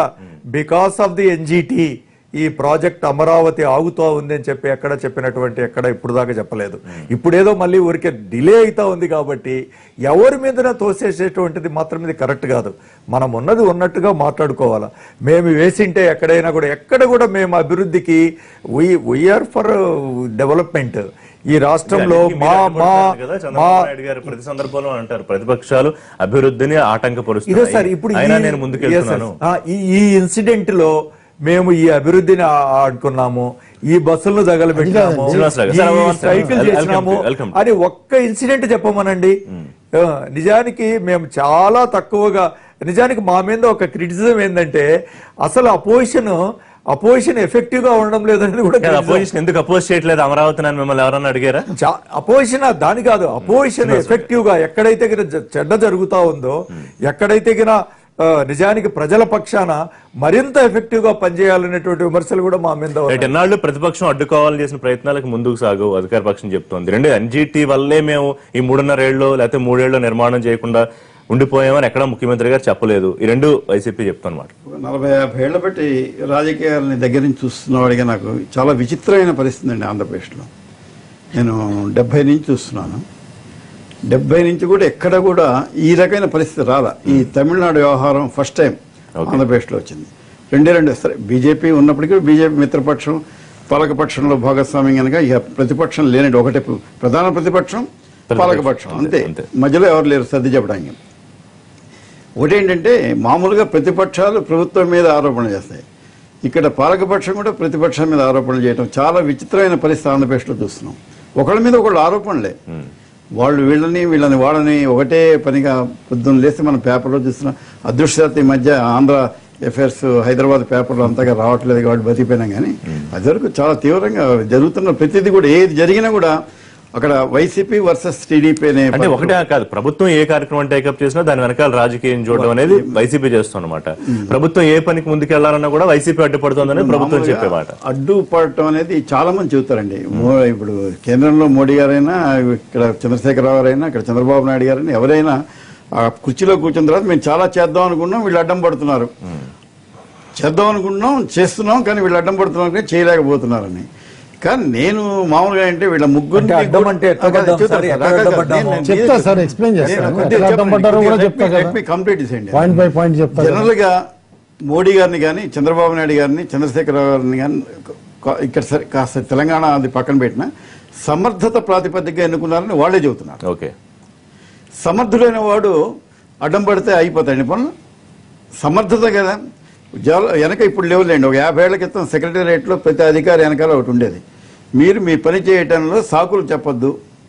బికాస్ ఆఫ్ ది ఎన్జిటి ఈ ప్రాజెక్ట్ అమరావతి ఆగుతూ ఉంది అని చెప్పి ఎక్కడ చెప్పినటువంటి ఎక్కడ ఇప్పుడు దాకా చెప్పలేదు ఇప్పుడేదో మళ్ళీ ఊరికే డిలే అవుతా ఉంది కాబట్టి ఎవరి మీదన తోసేసేటువంటిది మాత్రం ఇది కరెక్ట్ కాదు మనం ఉన్నది ఉన్నట్టుగా మాట్లాడుకోవాలా మేము వేసింటే ఎక్కడైనా కూడా ఎక్కడ కూడా మేము అభివృద్ధికి వీఆర్ ఫర్ డెవలప్మెంట్ ఈ రాష్ట్రంలో దానికి మా మీరు మా అడ్డుపడుతున్నారు కదా, మా చంద్రబాబు నాయుడు గారు ప్రతి సందర్భంలో అంటారు ప్రతిపక్షాలు అభివృద్ధిని ఇదే ఆటంకపరుస్తున్నాయి సార్ ఇప్పుడు అయినా ఈ- నేను ముందుకెళ్తున్నాను Yes, yes. ఆ, ఈ ఈ ఇన్సిడెంట్ లో మేము ఈ అభివృద్ధిని ఆ- ఆడుకున్నాము ఈ బస్సులను తగలబెట్టినాము శ్రీనివాసరావు గారు. ఈ సార్, one సైకిల్ second. చేసినాము Welcome to- welcome to. అని ఒక్క ఇన్సిడెంట్ చెప్పమనండి ఆ, నిజానికి మేము చాలా తక్కువగా నిజానికి మా మీద ఒక క్రిటిసిజం ఏంటంటే అసలు అపోజిషన్ అపోజిషన్ ఎఫెక్టివ్ గా ఉండడం లేదనేది కూడా criticism. అపోజిషన్ ఎందుకు అపోజ్ చేయట్లేదు అమరావతి అని మిమ్మల్ని ఎవరన్నా అడిగారా అపోజిషన్ దాని కాదు అపోజిషన్ ఎఫెక్టివ్ గా ఎక్కడైతే గిన జ- చెడ్డ జరుగుతా ఉందో ఎక్కడైతే గిన ఆ, నిజానికి ప్రజల పక్షాన మరింత ఎఫెక్టివ్ గా పనిచేయాలనేటువంటి విమర్శలు కూడా మా మీద ఉన్నాయి. రైట్ ఎన్నాళ్ళు ప్రతిపక్షం అడ్డుకోవాలని చేసిన ప్రయత్నాలకు ముందుకు సాగు అధికార పక్షం చెప్తోంది రెండు ఎన్జీటీ వల్లే మేము ఈ మూడున్నరేళ్ళు లేకపోతే మూడేళ్ళు నిర్మాణం చేయకుండా ఉండిపోయామని ఎక్కడ ముఖ్యమంత్రి గారు చెప్పలేదు ఈ రెండు వైసీపీ చెప్తున్నమాట ఒక నలభై యాభై ఏళ్ల బట్టి రాజకీయాలని దగ్గర నుంచి చూస్తున్నవాడిగా నాకు చాలా విచిత్రమైన పరిస్థితి అండి ఆంధ్రప్రదేశ్లో నేను డెబ్బై నుంచి చూస్తున్నాను డెబ్బై నుంచి కూడా ఎక్కడ కూడా ఈ రకమైన పరిస్థితి రాలా ఈ తమిళనాడు వ్యవహారం ఫస్ట్ టైం ఆంధ్రప్రదేశ్లో వచ్చింది రెండే రెండు సరే బీజేపీ ఉన్నప్పటికీ బీజేపీ మిత్రపక్షం పాలకపక్షంలో భాగస్వామ్యం కనుక ఇక ప్రతిపక్షం లేనట్టు ఒకటే ప్రధాన ప్రతిపక్షం పాలకపక్షం అంతే అంతే. మధ్యలో ఎవరు లేరు సర్ది చెప్పడానికి ఒకటేంటంటే మామూలుగా ప్రతిపక్షాలు ప్రభుత్వం మీద ఆరోపణలు చేస్తాయి ఇక్కడ పాలకపక్షం కూడా ప్రతిపక్షం మీద ఆరోపణలు చేయడం చాలా విచిత్రమైన పరిస్థితి ఆంధ్రప్రదేశ్లో చూస్తున్నాం ఒకళ్ళ మీద ఒకళ్ళు ఆరోపణలే వాళ్ళు వీళ్ళని వీళ్ళని వాళ్ళని ఒకటే పనిగా పొద్దున్న లేస్తే మనం పేపర్లో చూస్తున్నాం అదృష్టశాత్తు ఈ మధ్య ఆంధ్ర అఫైర్స్ హైదరాబాద్ పేపర్లో అంతగా రావట్లేదు కాబట్టి బతికిపోయినాం కానీ అది వరకు చాలా తీవ్రంగా జరుగుతున్న ప్రతిదీ కూడా ఏది జరిగినా కూడా అక్కడ వైసీపీ వర్సెస్ టీడీపీ అనే అంటే ఒకటే కాదు ప్రభుత్వం ఏ కార్యక్రమం టేకప్ చేసినా దాని వెనకాల రాజకీయం చూడడం అనేది వైసీపీ చేస్తున్నమాట ప్రభుత్వం ఏ పనికి ముందుకెళ్లాలన్నా కూడా వైసీపీ అడ్డుపడుతోందని ప్రభుత్వం మామూలుగా చెప్పే మాట అడ్డుపడటం అనేది చాలా మంది చెబుతారండి మో- ఇప్పుడు కేంద్రంలో మోడీ గారైనా ఇక్కడ చంద్రశేఖరరావు గారైనా ఇక్కడ చంద్రబాబు నాయుడు గారైనా ఎవరైనా ఆ కుర్చీలో కూర్చున్న తర్వాత మేము చాలా చేద్దాం అనుకున్నాం వీళ్ళు అడ్డం పడుతున్నారు చేద్దాం అనుకుంటున్నాం చేస్తున్నాం కానీ వీళ్ళు అడ్డం పడుతున్నారు కానీ చేయలేకపోతున్నారని కానీ నేను మామూలుగా అంటే వీళ్ళ ముగ్గురు అంటే అడ్డం అంటే ఎట్లా పడ్డాం సార్? ఎట్లా అడ్డం పడ్డాము? చెప్తా సార్, explain చేస్తాను. ఎట్లా అడ్డం పడ్డారో కూడా చెప్తా కదా. కంప్లీట్ చేయండి పాయింట్ బై పాయింట్ చెప్తా కదా. జనరల్ గా మోడీ గారిని కానీ చంద్రబాబు నాయుడు గారిని చంద్రశేఖరరావు గారిని కానీ ఇక్కడ సరే కాస్త తెలంగాణ అది పక్కన పెట్టిన సమర్థత ప్రాతిపదికగా ఎన్నుకున్నారని వాళ్ళే చెబుతున్నారు ఓకే సమర్థుడైన వాడు అడ్డం పడితే అయిపోతాయండి పనులు సమర్థత కదా జల వెనక ఇప్పుడు లేవులేండి ఒక యాభై ఏళ్ల క్రితం సెక్రటేరియట్లో ప్రతి అధికారి వెనకాల ఒకటి ఉండేది మీరు మీ పని చేయటంలో సాకులు చెప్పొద్దు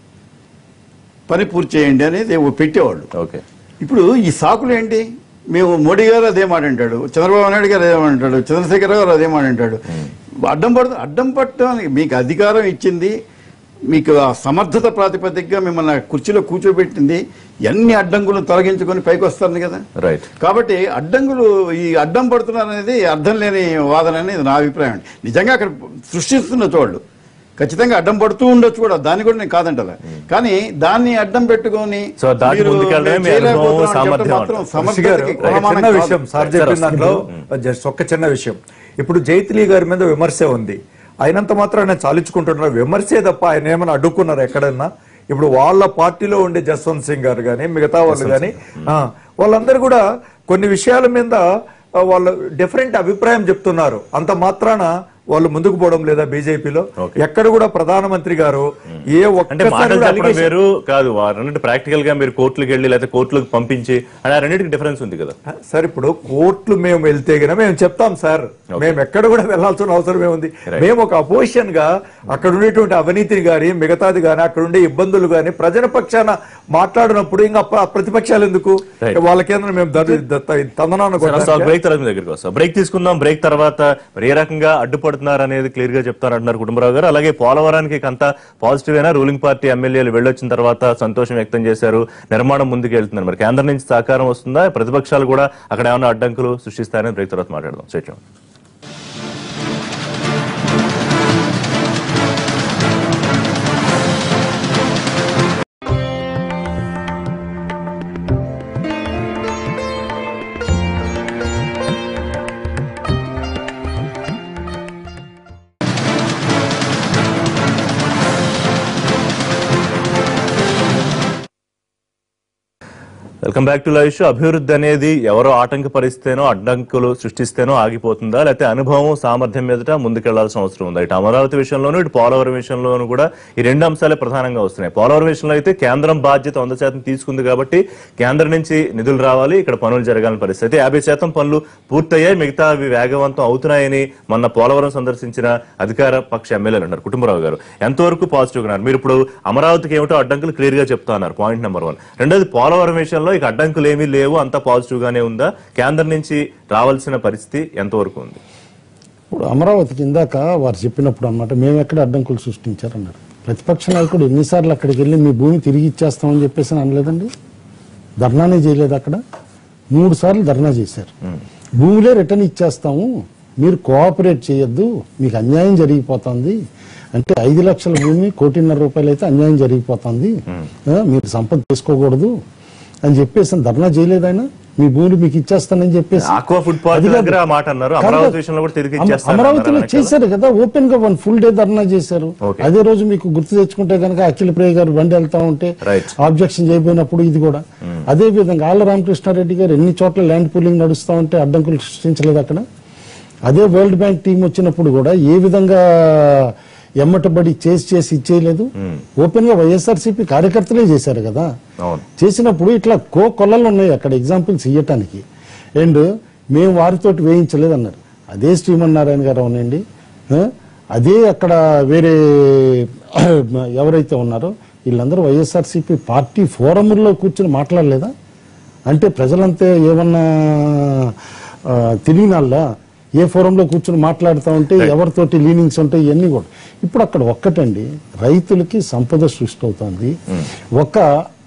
పని పూర్తి చేయండి అనేది ఓ పెట్టేవాళ్ళు ఓకే ఇప్పుడు ఈ సాకులు ఏంటి మేము మోడీ గారు అదే మాట అంటాడు చంద్రబాబు నాయుడు గారు అదే మాట అంటాడు చంద్రశేఖర్ గారు అదే మాట అంటాడు అడ్డం పడుతు అడ్డం పట్టడానికి మీకు అధికారం ఇచ్చింది మీకు ఆ సమర్థత ప్రాతిపదికగా మిమ్మల్ని ఆ కుర్చీలో కూర్చోబెట్టింది ఎన్ని అడ్డంకులను తొలగించుకొని పైకి వస్తారు కదా రైట్ కాబట్టి అడ్డంకులు ఈ అడ్డం పడుతున్నారు అనేది అర్థం లేని వాదన అనేది నా అభిప్రాయం అండి నిజంగా అక్కడ సృష్టిస్తున్న చోళ్ళు ఖచ్చితంగా అడ్డం పడుతూ ఉండొచ్చు కూడా దాన్ని కూడా నేను కాదంటలే కానీ దాన్ని అడ్డం పెట్టుకొని సో దాన్ని మీరు ముందుకెళ్ళడమే మీ చేయలేకపోతున్నారని అనుభవం, చెప్పడం సామర్థ్యం మాత్రం అంటారు. ఋషి గారు, సమర్థతకి ఒక కొలమానం చిన్న కాదు. విషయం సార్ సార్, చెప్పిన వస్తుంది. దాంట్లో జస్ట్ ఒక్క చిన్న విషయం ఇప్పుడు జైత్లీ గారి మీద విమర్శ ఉంది అయినంత మాత్రం చాలించుకుంటున్నారు విమర్శే తప్ప ఆయన ఏమైనా అడ్డుకున్నారు ఎక్కడన్నా ఇప్పుడు వాళ్ళ పార్టీలో ఉండే జస్వంత్ సింగ్ గారు కానీ మిగతా వాళ్ళు కానీ వాళ్ళందరూ కూడా కొన్ని విషయాల మీద ఆ, వాళ్ళు డిఫరెంట్ అభిప్రాయం చెప్తున్నారు అంత మాత్రాన వాళ్ళు ముందుకు పోవడం లేదా బీజేపీలో ఎక్కడ కూడా ప్రధానమంత్రి గారు ఏ అంటే ఒక్కసారి మాటలు కూడా చెప్పడం allegation- వేరు కాదు వారన్నిటి ప్రాక్టికల్ గా మీరు కోర్టులకు వెళ్ళి లేకపోతే కోర్టులకు పంపించి అని ఆ రెండింటికి డిఫరెన్స్ ఉంది కదా సార్ ఇప్పుడు కోర్టులు మేము వెళ్తే గన మేము చెప్తాం సార్ మేము ఎక్కడ కూడా వెళ్ళాల్సిన అవసరం ఏముంది మేము ఒక అపోజిషన్ గా అక్కడ ఉండేటువంటి అవినీతిని గాని మిగతాది గాని అక్కడ ఉండే ఇబ్బందులు గాని ప్రజల పక్షాన మాట్లాడినప్పుడు ఇంకా అప్ప- ప్రతిపక్షాలు ఎందుకు Right. వాళ్ళ కేంద్రం మేము దర్- ద- త- తందనాన్ని కొట్టాలి. బ్రేక్ తర్వాత మీ దగ్గరికి వస్తాం బ్రేక్ తీసుకుందాం బ్రేక్ తర్వాత మరి ఏ రకంగా అడ్డుపడుతున్నారు అనేది క్లియర్ గా చెప్తారు అంటున్నారు కుటుంబరావు గారు అలాగే పోలవరానికి అంతా పాజిటివ్ అయినా రూలింగ్ పార్టీ ఎమ్మెల్యేలు వెళ్ళొచ్చిన తర్వాత సంతోషం వ్యక్తం చేశారు నిర్మాణం ముందుకు వెళ్తున్నారు మరి కేంద్రం నుంచి సహకారం వస్తుందా ప్రతిపక్షాలు కూడా అక్కడ ఏమైనా అడ్డంకులు సృష్టిస్తారని బ్రేక్ తర్వాత మాట్లాడదాం స్వేచ్ఛ welcome back to live show అభివృద్ధి అనేది ఎవరో ఆటంకపరిస్తేనో అడ్డంకులు సృష్టిస్తేనో ఆగిపోతుందా లేకపోతే అనుభవం సామర్థ్యం మీదట ముందుకెళ్లాల్సిన అవసరం ఉందా ఇటు అమరావతి విషయంలోనూ ఇటు పోలవరం విషయంలోనూ కూడా ఈ రెండు అంశాలే ప్రధానంగా వస్తున్నాయి పోలవరం విషయంలో అయితే కేంద్రం బాధ్యత వంద శాతం తీసుకుంది కాబట్టి కేంద్రం నుంచి నిధులు రావాలి ఇక్కడ పనులు జరగాలని పరిస్థితి అయితే యాభై శాతం పనులు పూర్తయ్యాయి మిగతా అవి వేగవంతం అవుతున్నాయని మొన్న పోలవరం సందర్శించిన అధికార పక్ష ఎమ్మెల్యేలు అన్నారు కుటుంబరావు గారు ఎంతవరకు పాజిటివ్ ఉన్నారు మీరు ఇప్పుడు అమరావతికి ఏమిటో అడ్డంకులు క్లియర్ గా చెప్తా ఉన్నారు పాయింట్ నెంబర్ వన్ రెండోది పోలవరం విషయంలో ఇక అడ్డంకులు ఏమీ లేవు అంతా పాజిటివ్ గానే ఉందా కేంద్రం నుంచి రావాల్సిన పరిస్థితి ఎంతవరకు ఉంది ఇప్పుడు అమరావతికి ఇందాక వారు చెప్పినప్పుడు అన్నమాట మేము ఎక్కడ అడ్డంకులు సృష్టించారన్నారు ప్రతిపక్ష నాయకుడు ఎన్నిసార్లు అక్కడికి వెళ్ళి మీ భూమి తిరిగి ఇచ్చేస్తామని చెప్పేసి అని అనలేదండి ధర్నానే చేయలేదు అక్కడ మూడు సార్లు ధర్నా చేశారు భూమిలే రిటర్న్ ఇచ్చేస్తాము మీరు కోఆపరేట్ చేయొద్దు మీకు అన్యాయం జరిగిపోతుంది అంటే ఐదు లక్షల భూమి కోటిన్నర రూపాయలు అయితే అన్యాయం జరిగిపోతుంది ఆ, మీరు సంపద తీసుకోకూడదు అని చెప్పేసి ధర్నా చేయలేదు ఆయన మీ భూములు మీకు ఇచ్చేస్తానని చెప్పేసి ఆక్వా ఫుడ్ పార్క్ అది కాదు. దగ్గర ఆ మాట అన్నారు కాదు అమరావతి కాదు. విషయంలో కూడా తిరిగి అమ- ఇచ్చేస్తాను అమరావతిలో అన్నారు వెనకాల. చేశారు కదా ఓపెన్ గా వన్ ఫుల్ డే ధర్నా చేశారు Okay. అదే రోజు మీకు గుర్తు తెచ్చుకుంటే కనుక అఖిల ప్రియ గారు బండి వెళ్తా ఉంటే Right. ఆబ్జెక్షన్ చేయబోయినప్పుడు ఇది కూడా అదే విధంగా ఆళ్ళ రామకృష్ణారెడ్డి గారు ఎన్ని చోట్ల ల్యాండ్ పూలింగ్ నడుస్తా ఉంటే అడ్డంకులు సృష్టించలేదు అక్కడ అదే వరల్డ్ బ్యాంక్ టీం వచ్చినప్పుడు కూడా ఏ విధంగా ఎమ్మటబడి చేసి చేసి ఇచ్చేయలేదు ఓపెన్ గా వైఎస్ఆర్సీపీ కార్యకర్తలే చేశారు కదా అవును చేసినప్పుడు ఇట్లా కో కొల్లలు ఉన్నాయి అక్కడ ఎగ్జాంపుల్స్ ఇవ్వటానికి అండ్ మేము వారితోటి వేయించలేదు అన్నారు అదే శ్రీమన్నారాయణ గారు అవునండి ఆ? అదే అక్కడ వేరే ఎవరైతే ఉన్నారో వీళ్ళందరూ వైఎస్ఆర్సీపీ పార్టీ ఫోరంలో కూర్చొని మాట్లాడలేదా అంటే ప్రజలంతే ఏమన్నా ఆ, తెలియనాళ్ళ ఏ ఫోరంలో కూర్చొని మాట్లాడుతూ ఉంటే ఎవరితోటి లీనింగ్స్ ఉంటాయి ఇవన్నీ కూడా ఇప్పుడు అక్కడ ఒక్కటండి రైతులకి సంపద సృష్టి అవుతుంది ఒక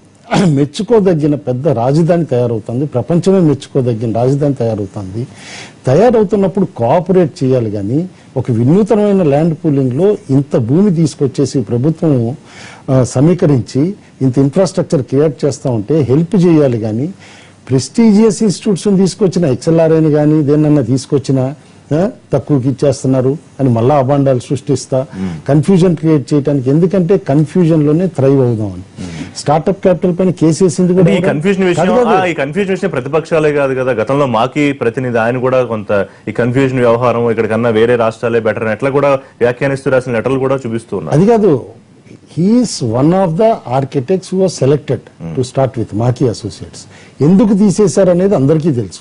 మెచ్చుకోదగిన పెద్ద రాజధాని తయారవుతుంది ప్రపంచమే మెచ్చుకోదగిన రాజధాని తయారవుతుంది తయారవుతున్నప్పుడు కోఆపరేట్ చేయాలి కానీ ఒక వినూతనమైన ల్యాండ్ పూలింగ్ లో ఇంత భూమి తీసుకొచ్చేసి ప్రభుత్వం ఆ, సమీకరించి ఇంత ఇన్ఫ్రాస్ట్రక్చర్ క్రియేట్ చేస్తా ఉంటే హెల్ప్ చేయాలి కానీ ప్రెస్టీజియస్ ఇన్స్టిట్యూట్స్ తీసుకొచ్చిన ఎక్స్ఎల్ఆర్ఐని కానీ దేన్నన్నా తీసుకొచ్చిన ఆ, తక్కువకి ఇచ్చేస్తున్నారు అని మళ్ళా అబాండాలు సృష్టిస్తా కన్ఫ్యూజన్ క్రియేట్ చేయడానికి ఎందుకంటే కన్ఫ్యూజన్ లోనే థ్రైవ్ అవుదాం అని స్టార్ట్అప్ క్యాపిటల్ పైన కేసు వేసింది కూడా ఈ కన్ఫ్యూజన్ విషయం కాదు, కాదు. ఆ, ఈ కన్ఫ్యూజన్ విషయం ప్రతిపక్షాలే కాదు కదా గతంలో మాకి ప్రతినిధి ఆయన కూడా కొంత ఈ కన్ఫ్యూజన్ వ్యవహారం ఇక్కడ కన్నా వేరే రాష్ట్రాలే బెటర్ అని ఎట్లా కూడా వ్యాఖ్యానిస్తూ రాసిన లెటర్లు కూడా చూపిస్తూ ఉన్నారు అది కాదు he's one of the architects was selected to start with Maki associates ఎందుకు తీసేశారు అనేది అందరికీ తెలుసు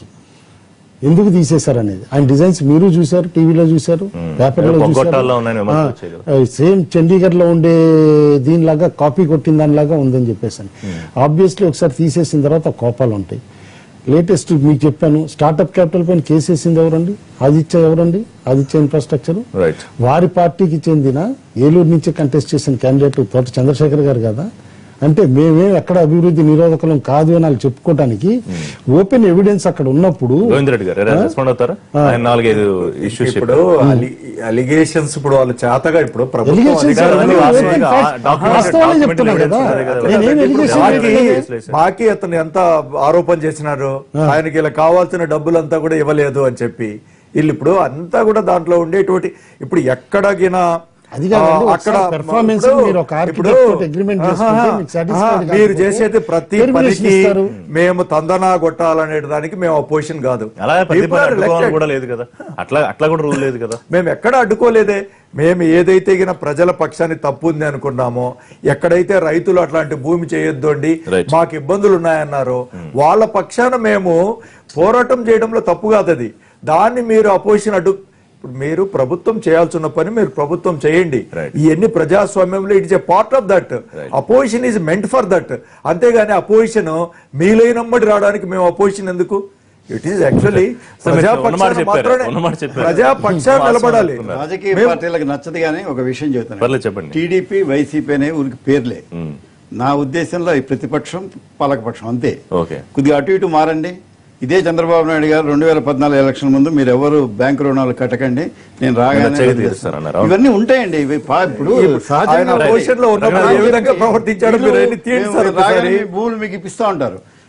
ఎందుకు తీసేశారు అనేది ఆయన డిజైన్స్ మీరు చూశారు టీవీలో చూశారు పేపర్లో ఏదో పొగొట్టాల్లో ఉన్నాయని విమర్శలు వచ్చాయి కదా. సేమ్ చండీగఢ్ లో ఉండే దీనిలాగా కాపీ కొట్టిన దానిలాగా ఉందని చెప్పేసి ఆబ్వియస్లీ ఒకసారి తీసేసిన తర్వాత కోపాలు ఉంటాయి లేటెస్ట్ మీకు చెప్పాను స్టార్ట్అప్ క్యాపిటల్ పైన కేసు వేసింది ఎవరండి ఆదిత్య ఎవరండి ఆదిత్య ఇన్ఫ్రాస్ట్రక్చర్ రైట్ వారి పార్టీకి చెందిన ఏలూరు నుంచి కంటెస్ట్ చేసిన క్యాండిడేట్ తోట చంద్రశేఖర్ గారు కదా అంటే మేమేం ఎక్కడ అభివృద్ధి నిరోధకులం కాదు అని వాళ్ళు చెప్పుకోవడానికి ఓపెన్ ఎవిడెన్స్ అక్కడ ఉన్నప్పుడు గోవింద్ రెడ్డి గారు రెస్పాండ్ అవుతారా ఆయన నాలుగైదు ఇష్యూస్ ఇప్పుడు అలిగేషన్స్ ఇప్పుడు వాళ్ళు చేతగా ఇప్పుడు ప్రభుత్వం Allegations అధికారంలో అవన్నీ అవన్నీ వాస్తవంగా open ఆ fact. document- వాస్తవాలే document చెప్తున్నాను కదా evidence కదా. నేనేం allegation బాకీ చేయట్లేదు. బాకీ అతను ఎంత ఆరోపణ చేసినారు ఆయనకి ఇలా కావాల్సిన డబ్బులంతా కూడా ఇవ్వలేదు అని చెప్పి వీళ్ళు ఇప్పుడు అంతా కూడా దాంట్లో ఉండేటువంటి ఇప్పుడు ఎక్కడగిన అది కాదండి, ఆ, ఒకసారి performance ఇప్పుడు- మీరు ఒక architect ఇప్పుడు తోటి agreement చేసుకుంటే ఆహా, మీకు satisfied ఆహా, కాకపోతే మీరు చేసేది ప్రతి termination పనికి ఇస్తారు. మేము తందనా కొట్టాలనే దానికి మేము అపోజిషన్ కాదు అలాగే ప్రతి People పని are అడ్డుకోవాలని elected. కూడా లేదు కదా అట్లా అట్లా కూడా రూల్ లేదు కదా మేము ఎక్కడ అడ్డుకోలేదే మేము ఏదైతే గిన ప్రజల పక్షాన్ని తప్పు ఉంది అనుకున్నామో ఎక్కడైతే రైతులు అట్లాంటి భూమి చేయొద్దు అండి Right. మాకు ఇబ్బందులు ఉన్నాయన్నారో వాళ్ళ పక్షాన మేము పోరాటం చేయడంలో తప్పు కాదు అది దాన్ని మీరు అపోజిషన్ అడ్డు ఇప్పుడు మీరు ప్రభుత్వం చేయాల్సిన పని మీరు ప్రభుత్వం చేయండి Right. ఇవన్నీ ప్రజాస్వామ్యంలో it's a part of that opposition is meant for that అంతేగాని అపోజిషన్ మీలైనమ్మడి రావడానికి మేము అపోజిషన్ ఎందుకు ఇట్ ఈస్ యాక్చువల్లీ Sir, మీరు ఉన్నమాట ప్రజాపక్షాన చెప్పారు. మాత్రమే ఉన్నమాట చెప్పారు. ప్రజాపక్షాన నిలబడాలి వాస్తవం రాజకీయ మేము- పార్టీలకు నచ్చదు కానీ ఒక విషయం చెబుతాను పర్లేదు చెప్పండి. టీడీపీ వైసీపీ అనే ఊరికి పేర్లే నా ఉద్దేశంలో ఈ ప్రతిపక్షం పాలకపక్షం అంతే ఓకే కొద్దిగా అటు ఇటు మారండి ఇదే చంద్రబాబు నాయుడు గారు రెండు వేల పద్నాలుగు ఎలక్షన్ ముందు మీరు ఎవరు బ్యాంకు రుణాలు కట్టకండి నేను రాగానే నేను చేయి వదిలేస్తాను. తీరుస్తానన్నారు. అవును. ఇవన్నీ ఉంటాయండి ఇవి పా- ఇప్పుడు ఆయన సహజంగా పొజిషన్ లో ఉన్నప్పుడు ఏ విధంగా ప్రవర్తించాడో మీరు వీళ్ళు అన్ని తీయండి మేము సార్ రాగానే ఒకసారి. మీ భూములు మీకు ఇప్పిస్తా ఉంటారు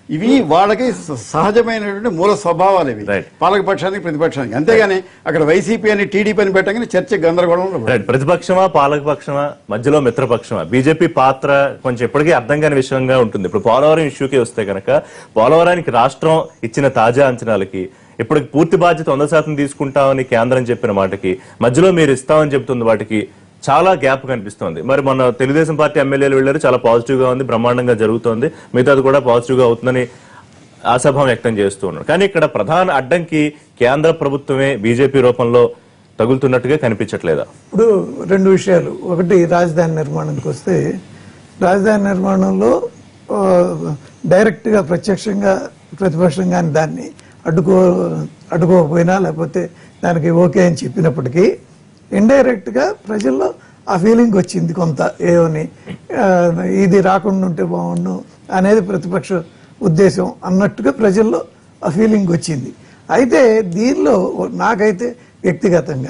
ఇవి వాళ్ళకి స- సహజమైనటువంటి మూల స్వభావాలు ఇవి Right. పాలక పక్షానికి ప్రతిపక్షానికి అంతేగాని అక్కడ వైసీపీ అని టీడీపీ అని పెట్టగానే చర్చ గందరగోళంలో పడుతుంది. రైట్ ప్రతిపక్షమా పాలకపక్షమా మధ్యలో మిత్రపక్షమా బీజేపీ పాత్ర కొంచెం ఎప్పటికీ అర్థం కాని విషయంగా ఉంటుంది ఇప్పుడు పోలవరం ఇష్యూకి వస్తే కనుక పోలవరానికి రాష్ట్రం ఇచ్చిన తాజా అంచనాలకి ఇప్పటికి పూర్తి బాధ్యత వంద శాతం తీసుకుంటామని కేంద్రం చెప్పిన మాటకి మధ్యలో మీరు ఇస్తామని చెప్తుంది వాటికి చాలా గ్యాప్ కనిపిస్తోంది మరి మన తెలుగుదేశం పార్టీ ఎమ్మెల్యేలు వెళ్ళారు చాలా పాజిటివ్ గా ఉంది బ్రహ్మాండంగా జరుగుతోంది మిగతాది కూడా పాజిటివ్ గా అవుతుందని ఆశాభావం వ్యక్తం చేస్తూ ఉన్నారు కానీ ఇక్కడ ప్రధాన అడ్డంకి కేంద్ర ప్రభుత్వమే బీజేపీ రూపంలో తగులుతున్నట్టుగా కనిపించట్లేదా ఇప్పుడు రెండు విషయాలు ఒకటి రాజధాని నిర్మాణంకి వస్తే రాజధాని నిర్మాణంలో ఆ, డైరెక్ట్గా ప్రత్యక్షంగా ప్రతిపక్షం కానీ దాన్ని అడ్డుకో అడ్డుకోకపోయినా లేకపోతే దానికి ఓకే అని చెప్పినప్పటికీ ఇండైరెక్ట్గా ప్రజల్లో ఆ ఫీలింగ్ వచ్చింది కొంత ఏమని ఆ, ఇది రాకుండా ఉంటే బాగుండు అనేది ప్రతిపక్ష ఉద్దేశం అన్నట్టుగా ప్రజల్లో ఆ ఫీలింగ్ వచ్చింది అయితే దీనిలో నాకైతే వ్యక్తిగతంగా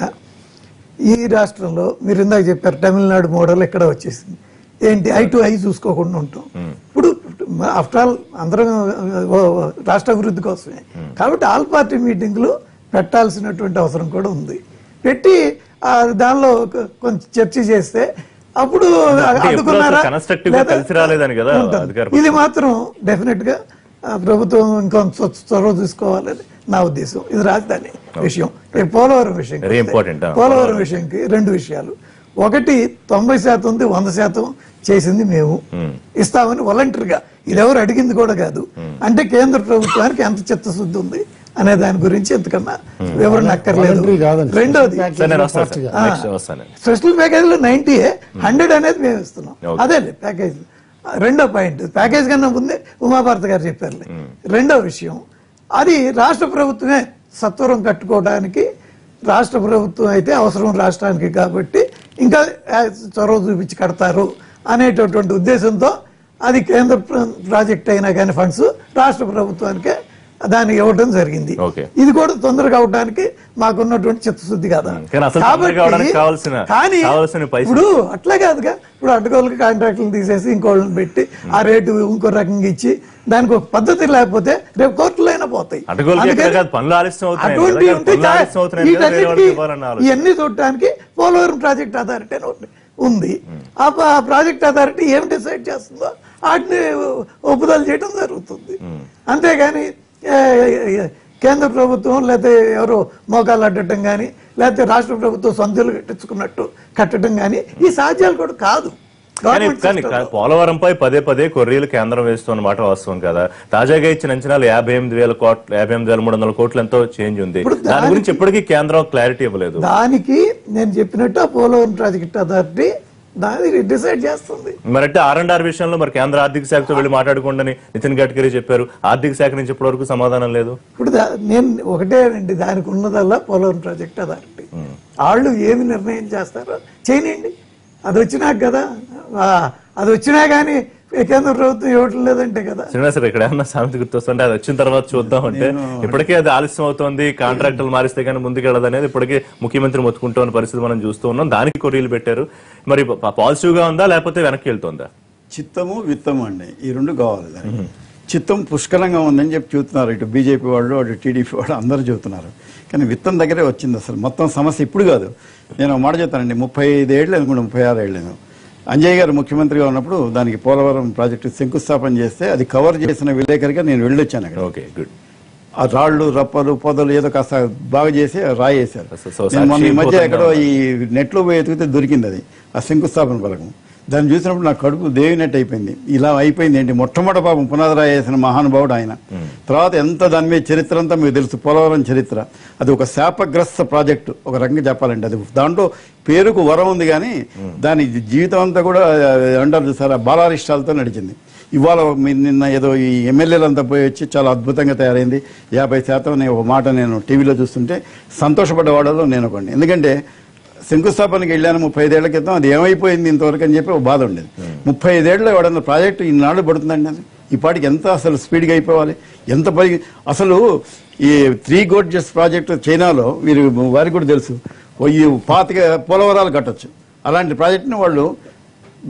ఈ రాష్ట్రంలో మీరు ఇందాక చెప్పారు తమిళనాడు మోడల్ ఎక్కడ వచ్చేసింది ఏంటి ఐ టు ఐ చూసుకోకుండా ఉంటాం ఇప్పుడు ఆఫ్టర్ ఆల్ అందరం ఓ, ఓ, రాష్ట్ర అభివృద్ధి కోసమే కాబట్టి ఆల్ పార్టీ మీటింగ్లు పెట్టాల్సినటువంటి అవసరం కూడా ఉంది పెట్టి ఆ, దానిలో కొ- కొంచెం చర్చ చేస్తే అప్పుడు ఎప్పుడు అడ్డుకున్నారా? అసలు constructive గా లేదా- కలిసి రాలేదని కదా ఉంటుంది. అధికార ఇది మాత్రం డెఫినెట్ గా ఆ, ప్రభుత్వం ఇంకొంత చొ- చొరవ తీసుకోవాలని నా ఉద్దేశం ఇది రాజధాని విషయం ఈ పోలవరం విషయం Very important, ఆ. పోలవరం విషయంకి రెండు విషయాలు ఒకటి తొంభై శాతం ఉంది వంద శాతం చేసింది మేము ఇస్తామని వాలంటరీగా ఇది ఎవరు అడిగింది కూడా కాదు అంటే కేంద్ర ప్రభుత్వానికి ఎంత చిత్తశుద్ధి ఉంది అనే దాని గురించి ఎంతకన్నా వివరణ అక్కర్లేదు voluntary కాదండి. రెండోది సార్ నేను వస్తాను సార్ పార్టీగా. నెక్స్ట్ వస్తాను స్పెషల్ ప్యాకేజ్ లో నైన్టీ హండ్రెడ్ అనేది మేము ఇస్తున్నాం Okay. అదే ప్యాకేజ్ రెండో పాయింట్ ప్యాకేజ్ కన్నా ముందే ఉమాభారత గారు చెప్పారు రెండో విషయం అది రాష్ట్ర ప్రభుత్వమే సత్వరం కట్టుకోవడానికి రాష్ట్ర ప్రభుత్వం అయితే అవసరం రాష్ట్రానికి కాబట్టి ఇంకా ఆ, చొరవ చూపించి కడతారు అనేటటువంటి ఉద్దేశంతో అది కేంద్ర ప్ర- ప్రాజెక్ట్ అయినా కానీ ఫండ్స్ రాష్ట్ర ప్రభుత్వానికే దాన్ని ఇవ్వడం జరిగింది Okay. ఇది కూడా తొందరగా అవడానికి మాకున్నటువంటి చిత్తశుద్ధి కదా కానీ అసలు తొందరగా అవడానికి కావాల్సిన- కానీ కావాల్సిన పైసలు. ఇప్పుడు అట్లా కాదుగా ఇప్పుడు అడ్డుకోలకి కాంట్రాక్టులు తీసేసి ఇంకోళ్ళని పెట్టి ఆ రేటు ఇంకో రకంగా ఇచ్చి దానికి ఒక పద్ధతి లేకపోతే రేపు కోర్టులో అయినా పోతాయి అడ్డగోలుకి ఎక్కడ అందుకని కాదు, పనులు ఆలస్యం అవుతున్నాయి కదా, అటువంటివి కానీ ఉంటే పనులు ఆలస్యం అవుతున్నాయి కదా, వేరే వాళ్ళకి వీటన్నిటికీ ఇవ్వాలన్న ఆలోచన. ఇవన్నీ చూడటానికి పోలవరం ప్రాజెక్ట్ అథారిటీ అని ఒకటి ఉంది ఆ ప- ఆ ప్రాజెక్ట్ అథారిటీ ఏం డిసైడ్ చేస్తుందో వాటిని ఒప్పుదల చేయడం జరుగుతుంది అంతేగాని ఏ, ఏ, కేంద్ర ప్రభుత్వం లేకపోతే ఎవరో మోకాలు అడ్డటం కానీ లేకపోతే రాష్ట్ర ప్రభుత్వం సొంతలు కట్టించుకున్నట్టు కట్టడం కానీ ఈ సాధ్యాలు కూడా కాదు కానీ గవర్నమెంట్ కానీ సిస్టంలో. పోలవరంపై పదే పదే కొర్రీలు కేంద్రం వేస్తున్న మాట వాస్తవం కదా తాజాగా ఇచ్చిన అంచనాలు యాభై ఎనిమిది వేల కోట్లు యాభై ఎనిమిది వేల మూడు వందల కోట్లు ఎంతో చేంజ్ ఉంది ఇప్పుడు దాని దానికి- గురించి ఇప్పటికీ కేంద్రం క్లారిటీ ఇవ్వలేదు దానికి నేను చెప్పినట్టు ఆ పోలవరం ప్రాజెక్ట్ అథారిటీ దాన్ని డిసైడ్ చేస్తుంది మరి అంటే ఆర్ అండ్ ఆర్ విషయంలో మరి కేంద్ర ఆర్థిక శాఖతో వెళ్ళి మాట్లాడుకోండి నితిన్ గడ్కరీ చెప్పారు ఆర్థిక శాఖ నుంచి ఇప్పటి వరకు సమాధానం లేదు ఇప్పుడు దా- నేను ఒకటే అండి దానికి ఉన్నదల్లా పోలవరం ప్రాజెక్ట్ అథారిటీ వాళ్ళు ఏమి నిర్ణయం చేస్తారో చేయనియండి అది వచ్చినాక కదా ఆ, అది వచ్చినా కానీ కేంద్ర ప్రభుత్వం ఇవ్వటం లేదంటే కదా శ్రీనివాస్ గారు, ఇక్కడ ఏమన్నా సామెత గుర్తొస్తుంటే అది వచ్చిన తర్వాత చూద్దాం అంటే ఇప్పటికే అది ఆలస్యం అవుతోంది కాంట్రాక్టులు మారిస్తే కానీ ముందుకెళ్ళదు అనేది ఇప్పటికే ముఖ్యమంత్రి మొత్తుకుంటున్న పరిస్థితి మనం చూస్తూ ఉన్నాం దానికి కొర్రీలు పెట్టారు మరి పాజిటివ్ గా ఉందా లేకపోతే వెనక్కి వెళ్తుందా చిత్తము విత్తము అండి ఈ రెండు కావాలి దానికి చిత్తం పుష్కలంగా ఉందని చెప్పి చూస్తున్నారు ఇటు బీజేపీ వాళ్ళు అటు టీడీపీ వాళ్ళు అందరూ చెబుతున్నారు కానీ విత్తం దగ్గరే వచ్చింది అసలు మొత్తం సమస్య ఇప్పుడు కాదు నేను ఒక మాట చెప్తానండి ముప్పై ఐదేళ్ళు అనుకుంటా ముప్పై ఆరు ఏళ్ళు అంజయ్ గారు ముఖ్యమంత్రిగా ఉన్నప్పుడు దానికి పోలవరం ప్రాజెక్టు శంకుస్థాపన చేస్తే అది కవర్ చేసిన విలేకరిగా నేను వెళ్ళొచ్చాను అక్కడ ఓకే గుడ్ ఆ రాళ్ళు రప్పలు పొదలు ఏదో కాస్త బాగా చేసి రాయేశారు సో- సో నేను మొన్న ఈ మధ్య సాక్షిభూతంగా ఎక్కడో ఈ నెట్ లో పోయి ఎతికితే దొరికింది అది ఆ శంకుస్థాపన పథకం దాన్ని చూసినప్పుడు నా కడుపు దేవినట్టు అయిపోయింది ఇలా అయిపోయింది ఏంటి మొట్టమొదటి పాపం పునాదిరాయి వేసిన మహానుభావుడు ఆయన తర్వాత ఎంత దాని మీద చరిత్ర అంతా మీకు తెలుసు పోలవరం చరిత్ర అది ఒక శాపగ్రస్త ప్రాజెక్టు ఒక రకంగా చెప్పాలంటే అది దాంట్లో పేరుకు వరం ఉంది కానీ దాని జీవితం అంతా కూడా ఆ, అంటారు చూసారా బాలారిష్టాలతో నడిచింది ఇవాళ మీ నిన్న ఏదో ఈ ఎమ్మెల్యేలంతా పోయి వచ్చి చాలా అద్భుతంగా తయారైంది యాభై శాతం అనే ఒక మాట నేను టీవీలో చూస్తుంటే సంతోషపడ్డ వాళ్ళలో నేను ఒకటి ఎందుకంటే శంకుస్థాపనకి వెళ్ళాను ముప్పై ఐదేళ్ల క్రితం అది ఏమైపోయింది ఇంతవరకు అని చెప్పి ఒక బాధ ఉండేది ముప్పై ఐదేళ్ళు ఎవడన్నా ప్రాజెక్టు ఇన్నాళ్ళు పడుతుందండి అది ఈ పాటికి ఎంత అసలు స్పీడ్గా అయిపోవాలి ఎంత పై అసలు ఈ త్రీ గోడ్జెస్ ప్రాజెక్టు చైనాలో వీరు వారికి కూడా తెలుసు ఓ ఈ పాతిక పోలవరాలు కట్టొచ్చు అలాంటి ప్రాజెక్టుని వాళ్ళు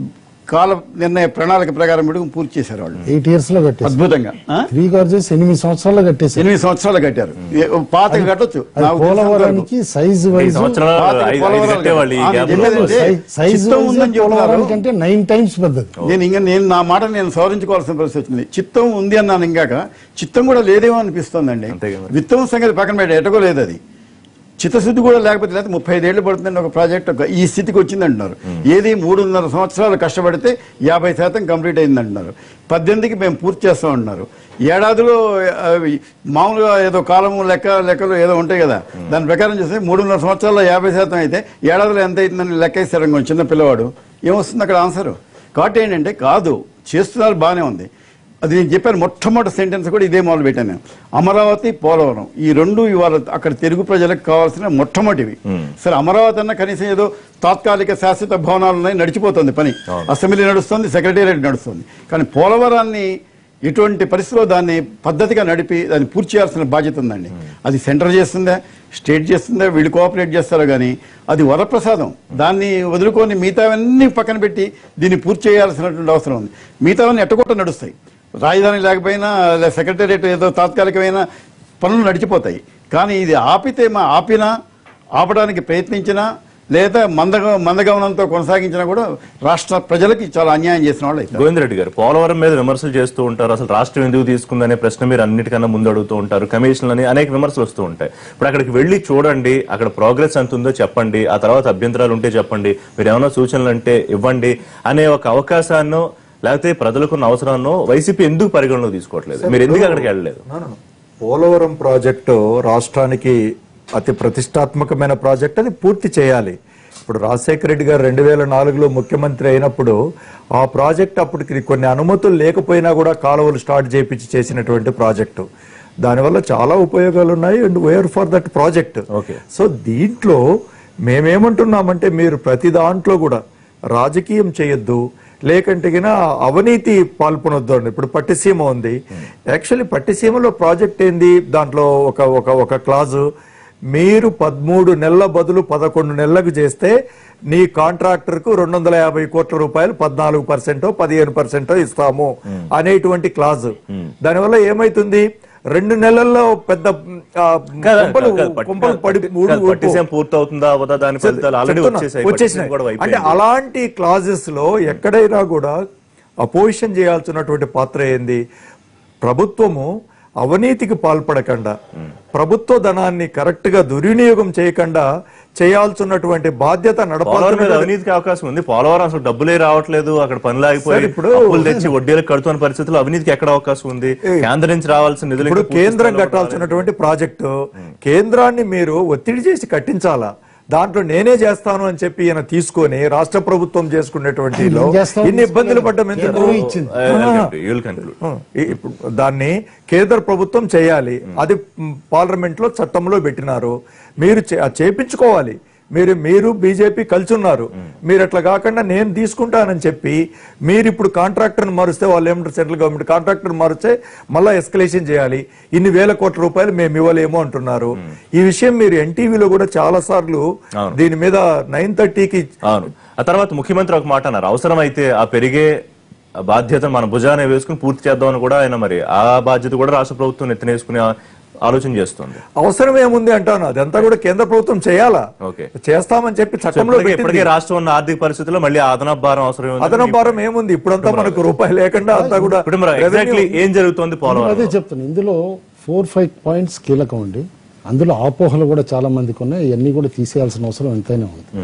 కాల నిర్ణయ ప్రణాళిక ప్రకారం పెట్టుకు పూర్తి చేశారు వాళ్ళు ఎయిట్ ఇయర్స్ లో కట్టేసి అద్భుతంగా ఆ? త్రీ గార్జెస్ ఎనిమిది సంవత్సరాల్లో కట్టేసి ఎనిమిది సంవత్సరాలు కట్టారు ఏ- పాత కట్టొచ్చు అది నాకు తెలిసినంత వరకు. పోలవరానికి సైజ్ ఈ వైజ్ సంవత్సరాలు పాతిక ఐదు- ఐదు పోలవరాలు కట్టేవాళ్ళు ఈ ఆ, గ్యాప్ నేను లో. చెప్పేది సైజ్ చిత్తం ఉందని చెప్తున్నారు. పోలవరానికి అంటే నైన్ టైమ్స్ పెద్దది నేను ఇంకా నేను నా మాట నేను సవరించుకోవాల్సిన పరిస్థితి వచ్చింది చిత్తం ఉంది అన్నాను ఇంకాక చిత్తం కూడా లేదేమో అనిపిస్తోందండి అంతే కదా మరి. విత్తం సంగతి పక్కన పెట్టి ఎటకో లేదు అది చిత్తశుద్ధి కూడా లేకపోతే లేకపోతే ముప్పై ఐదేళ్లు పడుతుందండి ఒక ప్రాజెక్ట్ ఒక ఈ స్థితికి వచ్చింది అంటున్నారు ఏది మూడున్నర సంవత్సరాలు కష్టపడితే యాభై శాతం కంప్లీట్ అయింది అంటున్నారు పద్దెనిమిదికి మేము పూర్తి చేస్తాం అంటున్నారు ఏడాదిలో అవి మామూలుగా ఏదో కాలము లెక్క లెక్కలు ఏదో ఉంటాయి కదా దాని ప్రకారం చూస్తే మూడున్నర సంవత్సరాల్లో యాభై శాతం అయితే ఏడాదిలో ఎంత అవుతుందని లెక్క ఇస్తారు ఇంకొంచెం చిన్న పిల్లవాడు ఏమొస్తుంది అక్కడ ఆన్సర్ కాబట్టి ఏంటంటే కాదు చేస్తున్నారు బాగానే ఉంది అది నేను చెప్పాను మొట్టమొదటి సెంటెన్స్ కూడా ఇదే మొదలు పెట్టాను నేను అమరావతి పోలవరం ఈ రెండు ఇవాళ అక్కడ తెలుగు ప్రజలకు కావాల్సిన మొట్టమొదటివి సరే అమరావతి అన్న కనీసం ఏదో తాత్కాలిక శాశ్వత భవనాలు ఉన్నాయి నడిచిపోతుంది పని అసెంబ్లీ నడుస్తుంది సెక్రటేరియట్ నడుస్తుంది కానీ పోలవరాన్ని ఇటువంటి పరిస్థితిలో దాన్ని పద్ధతిగా నడిపి దాన్ని పూర్తి చేయాల్సిన బాధ్యత ఉందండి అది సెంటర్ చేస్తుందా స్టేట్ చేస్తుందా వీళ్ళు కోఆపరేట్ చేస్తారో కానీ అది వరప్రసాదం దాన్ని వదులుకొని మిగతావన్నీ పక్కన పెట్టి దీన్ని పూర్తి చేయాల్సినటువంటి అవసరం ఉంది మిగతావన్నీ ఎట్టగొట్ట నడుస్తాయి రాజధాని లేకపోయినా లేదా సెక్రటేరియట్ ఏదో తాత్కాలికమైన పనులు నడిచిపోతాయి కానీ ఇది ఆపితే మా ఆపినా ఆపడానికి ప్రయత్నించినా లేదా మందగ మందగమనంతో కొనసాగించినా కూడా రాష్ట్ర ప్రజలకి చాలా అన్యాయం చేసిన వాళ్ళు అవుతారు. గోవిందరెడ్డి గారు పోలవరం మీద విమర్శలు చేస్తూ ఉంటారు అసలు రాష్ట్రం ఎందుకు తీసుకుందనే ప్రశ్న మీరు అన్నిటికన్నా ముందు అడుగుతూ ఉంటారు కమిషన్లు అని అనేక విమర్శలు వస్తూ ఉంటాయి ఇప్పుడు అక్కడికి వెళ్ళి చూడండి అక్కడ ప్రోగ్రెస్ ఎంత ఉందో చెప్పండి ఆ తర్వాత అభ్యంతరాలు ఉంటే చెప్పండి మీరు ఏమైనా సూచనలు అంటే ఇవ్వండి అనే ఒక అవకాశాన్నో లేకపోతే ప్రజలకున్న అవసరాన్నో వైసీపీ ఎందుకు పరిగణలోకి తీసుకోవట్లేదు మీరు ఎందుకు అక్కడికి వెళ్ళలేదు No, no, no. Polavaram project రాష్ట్రానికి అతి ప్రతిష్టాత్మకమైన ప్రాజెక్ట్ అది పూర్తి చేయాలి ఇప్పుడు రాజశేఖర రెడ్డి గారు రెండు వేల నాలుగులో ముఖ్యమంత్రి అయినప్పుడు ఆ ప్రాజెక్ట్ అప్పటికి కొన్ని అనుమతులు లేకపోయినా కూడా కాలువలు స్టార్ట్ చేయించి చేసినటువంటి ప్రాజెక్టు దానివల్ల చాలా ఉపయోగాలు ఉన్నాయి and where for that project Okay. So దీంట్లో మేమేమంటున్నామంటే మీరు ప్రతి దాంట్లో కూడా రాజకీయం చేయొద్దు లేకంటే గిన అవినీతి పాల్పొనొద్దు అని ఇప్పుడు పట్టిసీమ ఉంది యాక్చువల్లీ పట్టిసీమలో ప్రాజెక్ట్ ఏంది దాంట్లో ఒక ఒక ఒక క్లాజు మీరు పదమూడు నెలల బదులు పదకొండు నెలలకు చేస్తే నీ కాంట్రాక్టర్ కు రెండు వందల యాభై కోట్ల రూపాయలు పద్నాలుగు పర్సెంటో పదిహేను పర్సెంటో ఇస్తాము అనేటువంటి క్లాజు దానివల్ల ఏమైతుంది రెండు నెలల్లో పెద్ద ఆ, కాదు, కొంపలు- కాదు, పట్టి- కొంపలు పడి కాదు, ఊడు- పట్టిసీమ పూర్తవుతుందా అవదా దాని ఫలితాలు ఆల్రెడీ చెప్తున్నా, వచ్చేసాయి వచ్చేసినాయి పట్టిసీమ కూడా అంటే అయిపోయింది. అలాంటి క్లాజెస్ లో ఎక్కడైనా కూడా అపోజిషన్ చేయాల్సినటువంటి పాత్ర ఏంది ప్రభుత్వము అవినీతికి పాల్పడకుండా ప్రభుత్వ ధనాన్ని కరెక్ట్ గా దుర్వినియోగం చేయకుండా చేయాల్సినటువంటి బాధ్యత పోలవరం మీద నడపాల్సిన అవినీతికి అవకాశం ఉంది పోలవరం అసలు డబ్బులే రావట్లేదు అక్కడ పనులు ఆగిపోయి సార్, ఇప్పుడు- అప్పులు తెచ్చి వడ్డీలకు కడుతున్న పరిస్థితుల్లో అవినీతికి ఎక్కడ అవకాశం ఉంది కేంద్రం నుంచి రావాల్సిన నిధులు ఇప్పుడు ఇంకా పూర్తి కేంద్రం స్థాయిలో కట్టాల్సినటువంటి ప్రాజెక్టు కేంద్రాన్ని మీరు ఒత్తిడి చేసి కట్టించాలా దాంట్లో నేనే చేస్తాను అని చెప్పి ఈయన తీసుకొని రాష్ట్ర ప్రభుత్వం చేసుకునేటువంటి లో ఏం చేస్తాం? ఇన్ని ఇబ్బందులు పడ్డం ఎందుకు కేంద్రం ఇచ్చింది. Uh, I'll get to you. You'll conclude. ఆ, ఈ- ఇప్పుడు దాన్ని కేంద్ర ప్రభుత్వం చేయాలి అది పార్లమెంట్ లో చట్టంలో పెట్టినారు మీరు చే- అది చేపించుకోవాలి మీరు మీరు బీజేపీ కలిసి ఉన్నారు మీరు అట్లా కాకుండా నేను తీసుకుంటానని చెప్పి మీరు ఇప్పుడు కాంట్రాక్టర్ మారుస్తే వాళ్ళు ఏమంటారు సెంట్రల్ గవర్నమెంట్ కాంట్రాక్టర్ మారిస్తే మళ్ళా ఎస్కలేషన్ చేయాలి ఇన్ని వేల కోట్ల రూపాయలు మేము ఇవ్వలేము అంటున్నారు ఈ విషయం మీరు ఎన్టీవీలో కూడా చాలా సార్లు అవును. దీని మీద నైన్ థర్టీకి అవును ఆ తర్వాత ముఖ్యమంత్రి ఒక మాట అన్నారు అవసరమైతే ఆ పెరిగే బాధ్యత మన భుజాన వేసుకుని పూర్తి చేద్దామని కూడా ఆయన మరి ఆ బాధ్యత కూడా రాష్ట్ర ప్రభుత్వం ఎత్తినేసుకునే ఆలోచన చేస్తుంది అవసరం ఏముంది అంటాను అదంతా కూడా కేంద్ర ప్రభుత్వం చేయాలా ఓకే. చేస్తామని చెప్పి సో చట్టంలో ఇప్పటికే- పెట్టింది. ఇప్పటికే రాష్ట్రం ఉన్న ఆర్థిక పరిస్థితుల్లో మళ్ళీ అదనపు భారం అవసరం ఉంది. అదనం భారం ఏముంది ఇప్పుడంతా మనకు రూపాయి లేకుండా అంతా కూడా ఇప్పుడు మరి ఎగ్జాక్ట్లీ ఏం జరుగుతోంది అదే పోలవరం చెప్తాను ఇందులో ఫోర్ ఫైవ్ పాయింట్స్ కీలకం అండి అందులో ఆపోహలు కూడా చాలా మందికి ఉన్నాయి ఇవన్నీ కూడా తీసేయాల్సిన అవసరం ఎంతైనా ఉంది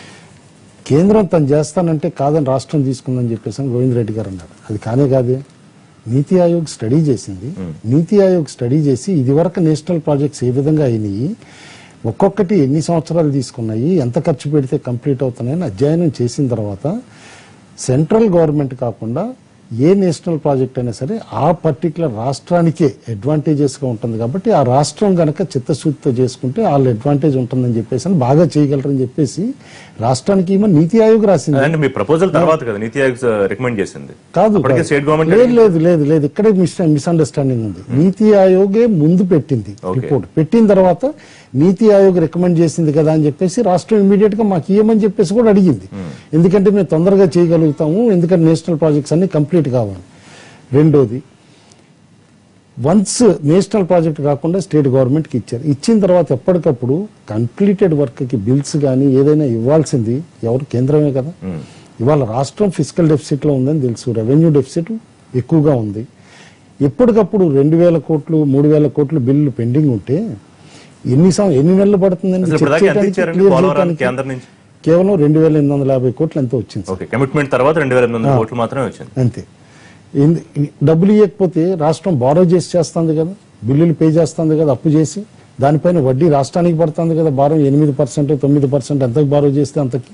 కేంద్రం తను చేస్తానంటే కాదని రాష్ట్రం తీసుకుందని చెప్పేసి అని గోవింద్ రెడ్డి గారు అన్నారు అది కానే కాదే నీతి ఆయోగ్ స్టడీ చేసింది నీతి ఆయోగ్ స్టడీ చేసి ఇదివరకు నేషనల్ ప్రాజెక్ట్స్ ఏ విధంగా అయినాయి ఒక్కొక్కటి ఎన్ని సంవత్సరాలు తీసుకున్నాయి ఎంత ఖర్చు పెడితే కంప్లీట్ అవుతున్నాయని అధ్యయనం చేసిన తర్వాత సెంట్రల్ గవర్నమెంట్ కాకుండా ఏ నేషనల్ ప్రాజెక్ట్ అయినా సరే ఆ పర్టికులర్ రాష్ట్రానికే అడ్వాంటేజెస్ గా ఉంటుంది కాబట్టి ఆ రాష్ట్రం గనక చిత్తశుద్ధితో చేసుకుంటే వాళ్ళ అడ్వాంటేజ్ ఉంటుందని చెప్పేసి అని బాగా చేయగలరని చెప్పేసి రాష్ట్రానికి ఏమో నీతి ఆయోగ్ రాసింది అంటే మీ ప్రపోజల్ తర్వాత కదా నీతి ఆయోగ్ రికమెండ్ చేసింది కాదు అప్పటికే కాదు. స్టేట్ గవర్నమెంట్ లేదు లేదు లేదు లేదు ఇక్కడే మిస్ మిస్అండర్స్టాండింగ్ ఉంది నీతి ఆయోగే ముందు పెట్టింది Okay. రిపోర్ట్ పెట్టిన తర్వాత నీతి ఆయోగ్ రికమెండ్ చేసింది కదా అని చెప్పేసి రాష్ట్రం ఇమీడియట్ గా మాకు ఇవ్వమని చెప్పేసి కూడా అడిగింది ఎందుకంటే మేము తొందరగా చేయగలుగుతాము ఎందుకంటే నేషనల్ ప్రాజెక్ట్స్ అన్ని కంప్లీట్ కావాలి రెండోది వన్స్ నేషనల్ ప్రాజెక్ట్ కాకుండా స్టేట్ గవర్నమెంట్కి ఇచ్చారు ఇచ్చిన తర్వాత ఎప్పటికప్పుడు కంప్లీటెడ్ వర్క్కి బిల్స్ కానీ ఏదైనా ఇవ్వాల్సింది ఎవరు కేంద్రమే కదా ఇవాళ రాష్ట్రం ఫిజికల్ డెఫిసిట్లో ఉందని తెలుసు రెవెన్యూ డెఫిసిట్ ఎక్కువగా ఉంది ఎప్పటికప్పుడు రెండు వేల కోట్లు మూడు వేల కోట్లు బిల్లు పెండింగ్ ఉంటే ఎన్ని సం ఎన్ని నెలలు పడుతుందండి అసలు ఇప్పుడు చెక్ దాకా ఎంత చేయడానికి, ఇచ్చారండి clear పోలవరానికి చేయడానికి? కేంద్రం నుంచి కేవలం రెండు వేల ఎనిమిది వందల యాభై కోట్లు ఎంతో వచ్చింది సార్. ఓకే కమిట్మెంట్ తర్వాత రెండు వేల ఎనిమిది వందల కోట్లు మాత్రమే వచ్చింది అంతే ఎందు- డబ్బులు ఇవ్వకపోతే రాష్ట్రం బారో చేసి చేస్తుంది కదా బిల్లులు పే చేస్తుంది కదా అప్పు చేసి దానిపైన వడ్డీ రాష్ట్రానికి పడుతుంది కదా భారం ఎనిమిది పర్సెంట్ తొమ్మిది పర్సెంట్ ఎంతకు బారో చేస్తే అంతకి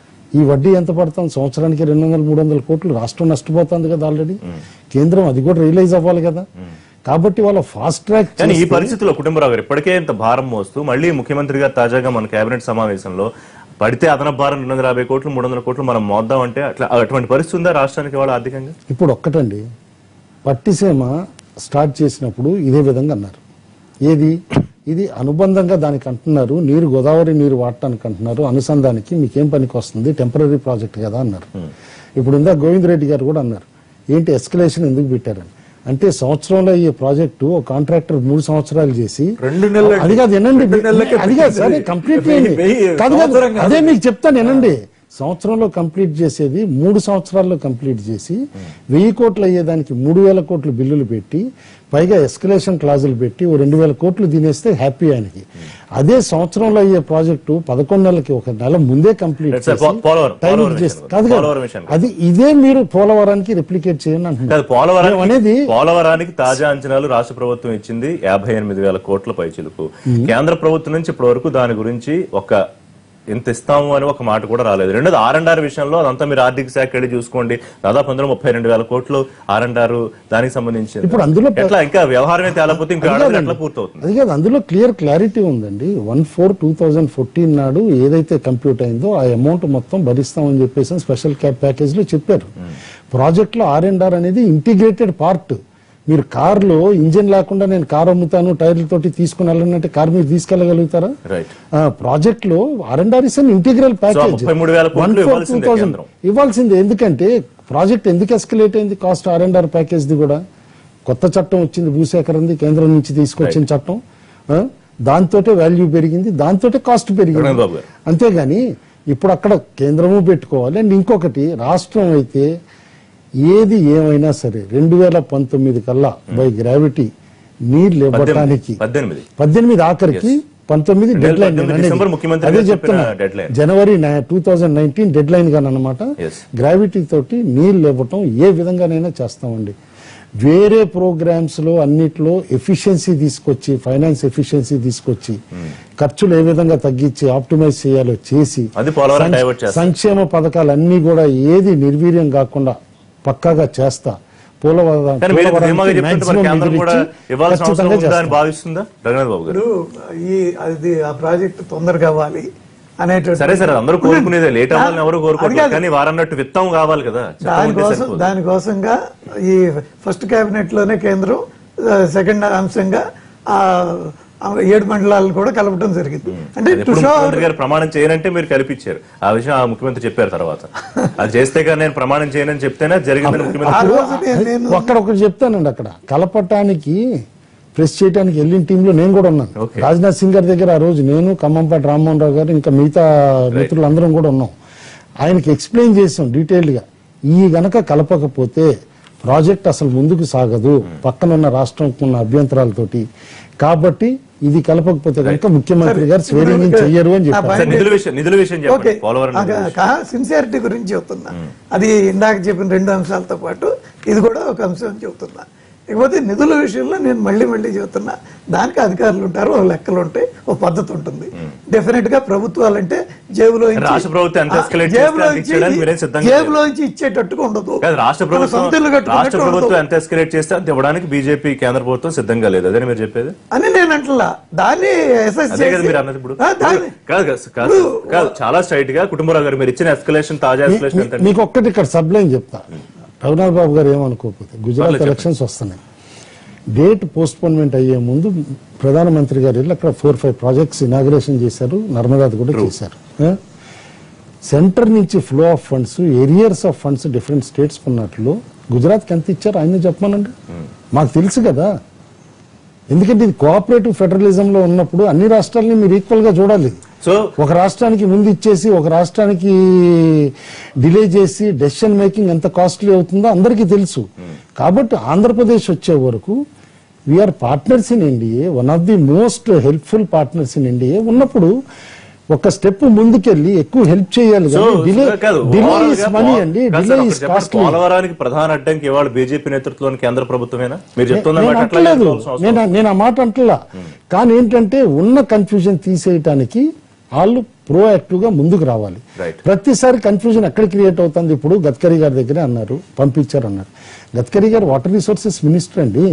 ఈ వడ్డీ ఎంత పడుతుంది సంవత్సరానికి రెండు వందల మూడు వందల కోట్లు రాష్ట్రం నష్టపోతుంది కదా ఆల్రెడీ కేంద్రం అది కూడా రియలైజ్ అవ్వాలి కదా కాబట్టి వాళ్ళ ఫాస్ట్ ట్రాక్ కానీ ఈ పరిస్థితిలో కుటుంబరావు గారు ఇప్పటికే ఇంత భారం మోస్తూ మళ్ళీ ముఖ్యమంత్రి గారు తాజాగా మన కేబినెట్ సమావేశంలో పడితే అదనపు భారం రెండు వందల యాభై కోట్లు మూడు వందల కోట్లు మనం మోద్దాం అంటే అట్లా అటువంటి పరిస్థితి ఉందా రాష్ట్రానికి వాళ్ళ ఆర్థికంగా ఇప్పుడు ఒక్కటండి పట్టిసీమ స్టార్ట్ చేసినప్పుడు ఇదే విధంగా అన్నారు ఏది ఇది అనుబంధంగా దానికి అంటున్నారు నీరు గోదావరి నీరు వాడటానికి అంటున్నారు అనుసంధానికి మీకేం పనికి వస్తుంది టెంపరీ ప్రాజెక్ట్ కదా అన్నారు ఇప్పుడు ఇందా గోవింద్ రెడ్డి గారు కూడా అన్నారు ఏంటి ఎస్కలేషన్ ఎందుకు పెట్టారని అంటే సంవత్సరంలో ఈ ప్రాజెక్టు ఒక కాంట్రాక్టర్ మూడు సంవత్సరాలు చేసి రెండు నెలలు అది కాదు వినండి రెండు నెలలకే అది కాదు సరే కంప్లీట్ వెయ్యి- వెయ్యి కాదు కాదు సంవత్సరం కాదు. అదే మీకు చెప్తాను వినండి సంవత్సరంలో కంప్లీట్ చేసేది మూడు సంవత్సరాల్లో కంప్లీట్ చేసి వెయ్యి కోట్లు అయ్యేదానికి మూడు వేల కోట్లు బిల్లులు పెట్టి పైగా ఎస్కలేషన్ క్లాజులు పెట్టి ఓ రెండు వేల కోట్లు తినేస్తే హ్యాపీ ఆయనకి అదే సంవత్సరంలో అయ్యే ప్రాజెక్టు పదకొండు నెలలకి ఒక నెల ముందే కంప్లీట్ Let's say పో- పోలవరం, పోలవరం విషయానికి కాదు కాదు. పోలవరం విషయానికి అది ఇదే మీరు పోలవరానికి రిప్లికేట్ చేయండి కాదు అంటున్నారు పోలవరానికి మేము అనేది పోలవరానికి తాజా అంచనాలు రాష్ట్ర ప్రభుత్వం ఇచ్చింది యాభై ఎనిమిది వేల కోట్ల పైచిలుకు కేంద్ర ప్రభుత్వం నుంచి ఇప్పటి వరకు దాని గురించి ఒక ఇంత ఇస్తాము అని ఒక మాట కూడా రాలేదు రెండోది ఆర్ అండ్ ఆర్ విషయంలో అదంతా మీరు ఆర్థిక శాఖ వెళ్ళి చూసుకోండి దాదాపు అందులో ముప్పై రెండు వేల కోట్లు ఆర్ అండ్ ఆర్ దానికి సంబంధించి ఇప్పుడు అందులో ఎట్లా ఇంకా వ్యవహారమే తేలకపోతే ఇంకా అది ఆడది కాదండి. ఎట్లా పూర్తవుతుంది అది కాదు అందులో క్లియర్ క్లారిటీ ఉందండి one four two thousand fourteen నాడు ఏదైతే కంప్యూట్ అయిందో ఆ అమౌంట్ మొత్తం భరిస్తామని చెప్పేసి స్పెషల్ క్యాబ్ ప్యాకేజ్ లో చెప్పారు ప్రాజెక్ట్ లో ఆర్ అండ్ ఆర్ అనేది ఇంటిగ్రేటెడ్ పార్ట్ మీరు కార్లో ఇంజిన్ లేకుండా నేను కార్ అమ్ముతాను టైర్లతోటి తీసుకుని వెళ్ళాలంటే కార్ మీరు తీసుకెళ్ళగలుగుతారా రైట్ ప్రాజెక్ట్ లో R and R is an integral package 33,000 కోట్లు ఇవ్వాల్సిందే కేంద్రం. ఇవ్వాల్సిందే ఎందుకంటే ప్రాజెక్ట్ ఎందుకు ఎస్కలేట్ అయింది cost R and R package ది కూడా కొత్త చట్టం వచ్చింది భూసేకరణది కేంద్రం నుంచి తీసుకొచ్చిన చట్టం దాంతోటే వాల్యూ పెరిగింది దాంతోటే కాస్ట్ పెరిగింది రణవీర్ బాబు గారు. అంతేగాని ఇప్పుడు అక్కడ కేంద్రము పెట్టుకోవాలి అండ్ ఇంకొకటి రాష్ట్రం అయితే ఏది ఏమైనా సరే రెండు వేల పంతొమ్మిది కల్లా బై గ్రావిటీ నీళ్ళు ఇవ్వటానికి పద్దెనిమిది పద్దెనిమిది ఆఖరికి పంతొమ్మిది డెడ్ లైన్ 2018 డిసెంబర్ ముఖ్యమంత్రి అదే గారు చెప్పిన చెప్తున్నా deadline. జనవరి two thousand nineteen deadline గానమాట Yes. గ్రావిటీ తోటి నీళ్ళు ఇవ్వటం ఏ విధంగానైనా చేస్తామండి వేరే ప్రోగ్రామ్స్ లో అన్నిట్లో ఎఫిషియన్సీ తీసుకొచ్చి ఫైనాన్స్ ఎఫిషియన్సీ తీసుకొచ్చి ఖర్చులు ఏ విధంగా తగ్గించి ఆప్టిమైజ్ చేయాలో చేసి అది పోలవరం సంక్ష- divert చేస్తారు. సంక్షేమ పథకాలన్నీ కూడా ఏది నిర్వీర్యం కాకుండా పక్కాగా చేస్తా పోలవరం కానీ మీరు ఇంత ధీమాగా పోలవరానికి చెప్తుంటే మరి maximum కేంద్రం నిధులు కూడా ఇచ్చి ఇవ్వాల్సిన అవసరం ఖచ్చితంగా ఉందా అని చేస్తాం. భావిస్తుందా రఘునాథ్ బాబు గారు ఇప్పుడు ఈ అది ఆ ప్రాజెక్ట్ తొందరగా అవ్వాలి అనేటువంటి సరే సరే అందరూ కోరుకునేదే లేట్ అవ్వాలని ఎవరు అది కోరుకోరు కాదు. కానీ వారన్నట్టు విత్తం కావాలి కదా చట్టం ఉంటే దానికోసం సరిపోదు. దానికోసంగా ఈ ఫస్ట్ కేబినెట్ లోనే కేంద్రం సెకండ్ అంశంగా ఆ ఆ ఏడు మండలాలను కూడా కలపడం జరిగింది అంటే అది టు ఎప్పుడు షో ముఖ్యమంత్రి గారు ప్రమాణం చేయనంటే మీరు కల్పించారు ఆ విషయం ఆ ముఖ్యమంత్రి చెప్పారు తర్వాత అది చేస్తే కానీ నేను ప్రమాణం చేయనని చెప్తేనే జరిగిందని ఆ ముఖ్యమంత్రి రోజు నేను- నేను అక్కడ ఒకటి చెప్తానండి అక్కడ కలపటానికి ప్రెస్ చేయడానికి వెళ్ళిన టీంలో నేను కూడా ఉన్నాను Okay. రాజ్నాథ్ సింగ్ గారి దగ్గర ఆ రోజు నేను ఖమ్మంపాటి రామ్మోహన్ రావు గారు ఇంకా మిగతా మిత్రులు అందరం కూడా ఉన్నాం ఆయనకి ఎక్స్ప్లెయిన్ చేసాం డీటెయిల్ గా ఈ గనక కలపకపోతే ప్రాజెక్ట్ అసలు ముందుకు సాగదు పక్కన ఉన్న రాష్ట్రంకు ఉన్న అభ్యంతరాలతోటి కాబట్టి ఇది కలపకపోతే కనుక ముఖ్యమంత్రి గారు స్వేరింగ్ చెయ్యరు అని చెప్పారు సార్, నిధుల విషయం నిధుల విషయం ఓకే చెప్పండి పోలవరం నిధుల విషయం. సిన్సియారిటీ గురించి చెప్తున్నా అది ఇందాక చెప్పిన రెండు అంశాలతో పాటు ఇది కూడా ఒక అంశం చెబుతున్నా ఇకపోతే నిధుల విషయంలో నేను మళ్ళీ మళ్ళీ చెబుతున్నా దానికి అధికారులు ఉంటారు ఓ లెక్కలు ఉంటాయి ఓ పద్ధతి ఉంటుంది డెఫినెట్ గా ప్రభుత్వాలంటే జేబులో నుంచి- రాష్ట్ర ప్రభుత్వం ఎంత ఆ, escalate జేబులో చేస్తే అంత నుంచి- ఇచ్చేయడానికి మీరేం సిద్ధంగా జేబులో నుంచి ఇచ్చేటట్టుగా ఉండదు కాదు రాష్ట్ర మన ప్రభుత్వం సొంత ఇల్లు కట్టుకున్నట్టు రాష్ట్ర ప్రభుత్వం ఉండదు. ఎంత ఎస్కలేట్ చేస్తే అంత ఇవ్వడానికి బీజేపీ కేంద్ర ప్రభుత్వం సిద్ధంగా లేదు అదే మీరు చెప్పేది అని నేను అంటలా దాన్ని అసెస్ అదే కదా చేసి మీరు అన్నది ఇప్పుడు ఆ, దాన్ని కాదు కాదు, కాదు కాదు చాలా స్ట్రైట్ గా కుటుంబరావు గారు మీరు ఇచ్చిన ఎస్కలేషన్ తాజా ఎస్కలేషన్ ఎంత మీకు ఒక్కటి ఇక్కడ సబ్లైన్ చెప్తా రఘునాథ్ బాబు గారు ఏమనుకోకపోతే గుజరాత్ పర్లేదు, ఎలక్షన్స్ వస్తున్నాయి డేట్ పోస్ట్పోన్మెంట్ అయ్యే ముందు ప్రధానమంత్రి గారు వెళ్ళి అక్కడ ఫోర్ ఫైవ్ ప్రాజెక్ట్స్ ఇనాగ్రేషన్ చేశారు నర్మదాది కూడా చేశారు ఆ? సెంటర్ నుంచి flow of funds arrears of funds different states ఉన్నట్లు గుజరాత్కి ఎంత ఇచ్చారు ఆయన చెప్పమనండి మాకు తెలుసు కదా ఎందుకంటే ఇది కోఆపరేటివ్ ఫెడరలిజం లో ఉన్నప్పుడు అన్ని రాష్ట్రాలని మీరు ఈక్వల్ గా చూడాలి సో ఒక రాష్ట్రానికి ముందు ఇచ్చేసి ఒక రాష్ట్రానికి డిలే చేసి డెసిషన్ మేకింగ్ ఎంత కాస్ట్లీ అవుతుందో అందరికీ తెలుసు కాబట్టి ఆంధ్రప్రదేశ్ వచ్చే వరకు we are partners in NDA one of the most helpful partners in NDA ఉన్నప్పుడు ఒక స్టెప్ ముందుకెళ్ళి ఎక్కువ హెల్ప్ చేయాలి సో కానీ డిలే కాదు డిలే overall ఇస్ గా మనీ పో- అండి కాదు డిలే సార్, ఇస్ ఒకటి చెప్పండి, కాస్ట్లీ పోలవరానికి ప్రధాన అడ్డంకి ఇవాళ బీజేపీ నేతృత్వంలోని కేంద్ర ప్రభుత్వమేనా మీరు చెప్తున్న నేను మాట అట్లా అంటలేదు చేసుకోవాల్సిన అవసరం నేను నేను ఆ మాట అంటలా కానీ ఏంటంటే ఉన్న కన్ఫ్యూజన్ తీసేయటానికి వాళ్ళు ప్రోయాక్టివ్ గా ముందుకు రావాలి Right. ప్రతిసారి కన్ఫ్యూజన్ ఎక్కడ క్రియేట్ అవుతుంది ఇప్పుడు గడ్కరీ గారి దగ్గరే అన్నారు పంపించారు అన్నారు గడ్కరీ గారు వాటర్ రిసోర్సెస్ మినిస్టర్ అండి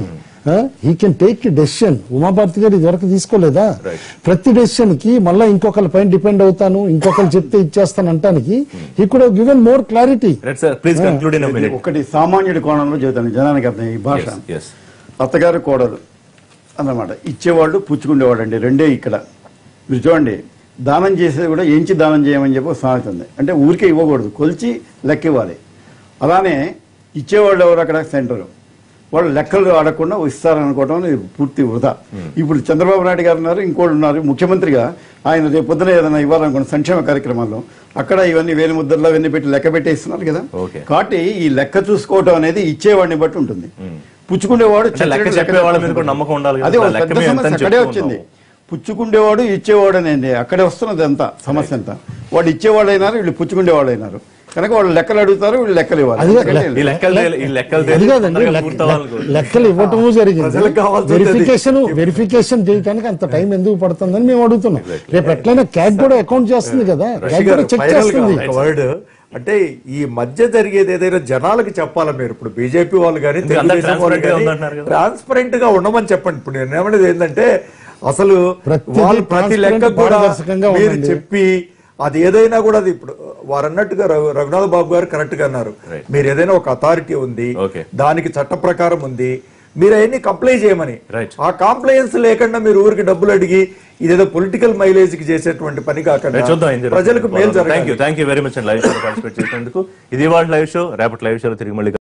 he can take decision Uma Bharati గారు ఇదివరకు తీసుకోలేదా Right. ప్రతి డెసిషన్ కి మళ్ళీ ఇంకొకరి పైన డిపెండ్ అవుతాను ఇంకొకరు చెప్తే ఇచ్చేస్తాను అంటానికి he could given more clarity right sir please conclude in minute ఒకటి సామాన్యుడి కోణంలో చెబుతాను జనానికి అర్థం ఈ భాష ఎస్ అత్తగారు కోడలు అన్నమాట ఇచ్చేవాళ్ళు పుచ్చుకునేవాడు అండి రెండే ఇక్కడ మీరు చూడండి దానం చేసేది కూడా ఎంచి దానం చేయమని చెప్పి ఒక సామెత ఉంది అంటే ఊరికే ఇవ్వకూడదు కొలిచి లెక్క ఇవ్వాలి అలానే ఇచ్చేవాళ్ళు ఎవరు అక్కడ సెంటర్ వాళ్ళు లెక్కలు ఆడకుండా ఇస్తారనుకోవడం అనేది పూర్తి వృధా ఇప్పుడు చంద్రబాబు నాయుడు గారు ఉన్నారు ఇంకోటి ఉన్నారు ముఖ్యమంత్రిగా ఆయన రేపు పొద్దున ఏదైనా ఇవ్వాలనుకున్న సంక్షేమ కార్యక్రమాల్లో అక్కడ ఇవన్నీ వేలు ముద్రలో అవన్నీ పెట్టి లెక్క పెట్టేస్తున్నారు కదా Okay. కాబట్టి ఈ లెక్క చూసుకోవటం అనేది ఇచ్చేవాడిని బట్టి ఉంటుంది పుచ్చుకునేవాడు అంటే లెక్క చచ్చినట్టు చెప్పే వాళ్ళ మీద కూడా నమ్మకం ఉండాలి కదా. అదే ఒక లెక్క పెద్ద మీద ఎంత సమస్య అని అక్కడే చెప్తూ వచ్చింది ఉంటాము. పుచ్చుకుండేవాడు ఇచ్చేవాడు అనేది అక్కడే వస్తున్నది అంతా సమస్య అంతా వాడు ఇచ్చేవాడు అయినారు వీళ్ళు పుచ్చుకుండేవాడు అయినారు కనుక వాళ్ళు లెక్కలు అడుగుతారు వీళ్ళు లెక్కలు ఇవ్వాలి అదిగా అంతకంటే ఈ లెక్కలు తేలి- ఈ లెక్కలు అది తేలి కాదండి తొందరగా లెక్క- పూర్తవ్వాలని కోరు. లెక్కలు ఇవ్వటము జరిగింది ప్రజలకు కావాల్సింది అది. వెరిఫికేషన్ వెరిఫికేషన్ చేయడానికి అంత టైం ఎందుకు పడుతుందని మేము అడుగుతున్నాం రేపు ఎట్లయినా క్యాట్ కూడా అకౌంట్ చేస్తుంది కదా క్యాట్ కూడా చెక్ చేస్తుంది వర్డ్ అంటే ఈ మధ్య జరిగేది ఏదైనా జనాలకి చెప్పాలా మీరు ఇప్పుడు బీజేపీ వాళ్ళు కానీ ఎందుకు అంతా transparent గా ఉందంటున్నారు కదా? ట్రాన్స్పరెంట్ గా ఉండమని చెప్పండి ఇప్పుడు నేను ఏమనేది ఏంటంటే అసలు ప్రతిదీ వాళ్ళు ప్రతి లెక్క transparent, కూడా పారదర్శకంగా మీరు ఉండండి. చెప్పి అది ఏదైనా కూడా అది ఇప్పుడు వారు అన్నట్టుగా రఘు- రఘునాథ్ బాబు గారు కరెక్ట్ గా అన్నారు Right. మీరు ఏదైనా ఒక అథారిటీ ఉంది Okay. దానికి చట్ట ప్రకారం ఉంది మీరు అవన్నీ కంప్లై చేయమని Right. ఆ కాంప్లైన్స్ లేకుండా మీరు ఊరికి డబ్బులు అడిగి ఇదేదో పొలిటికల్ మైలేజ్ కి చేసేటువంటి పని కాకుండా రేపు చూద్దాం ఏం ప్రజలకు మేలు థ్యాంక్ జరగాలి you thank you very much అండి లైవ్ షో పార్టిసిపేట్ చేసినందుకు ఇది వాళ్ళ లైవ్ షో రేపటి లైవ్ షోలో తిరిగి మళ్ళీ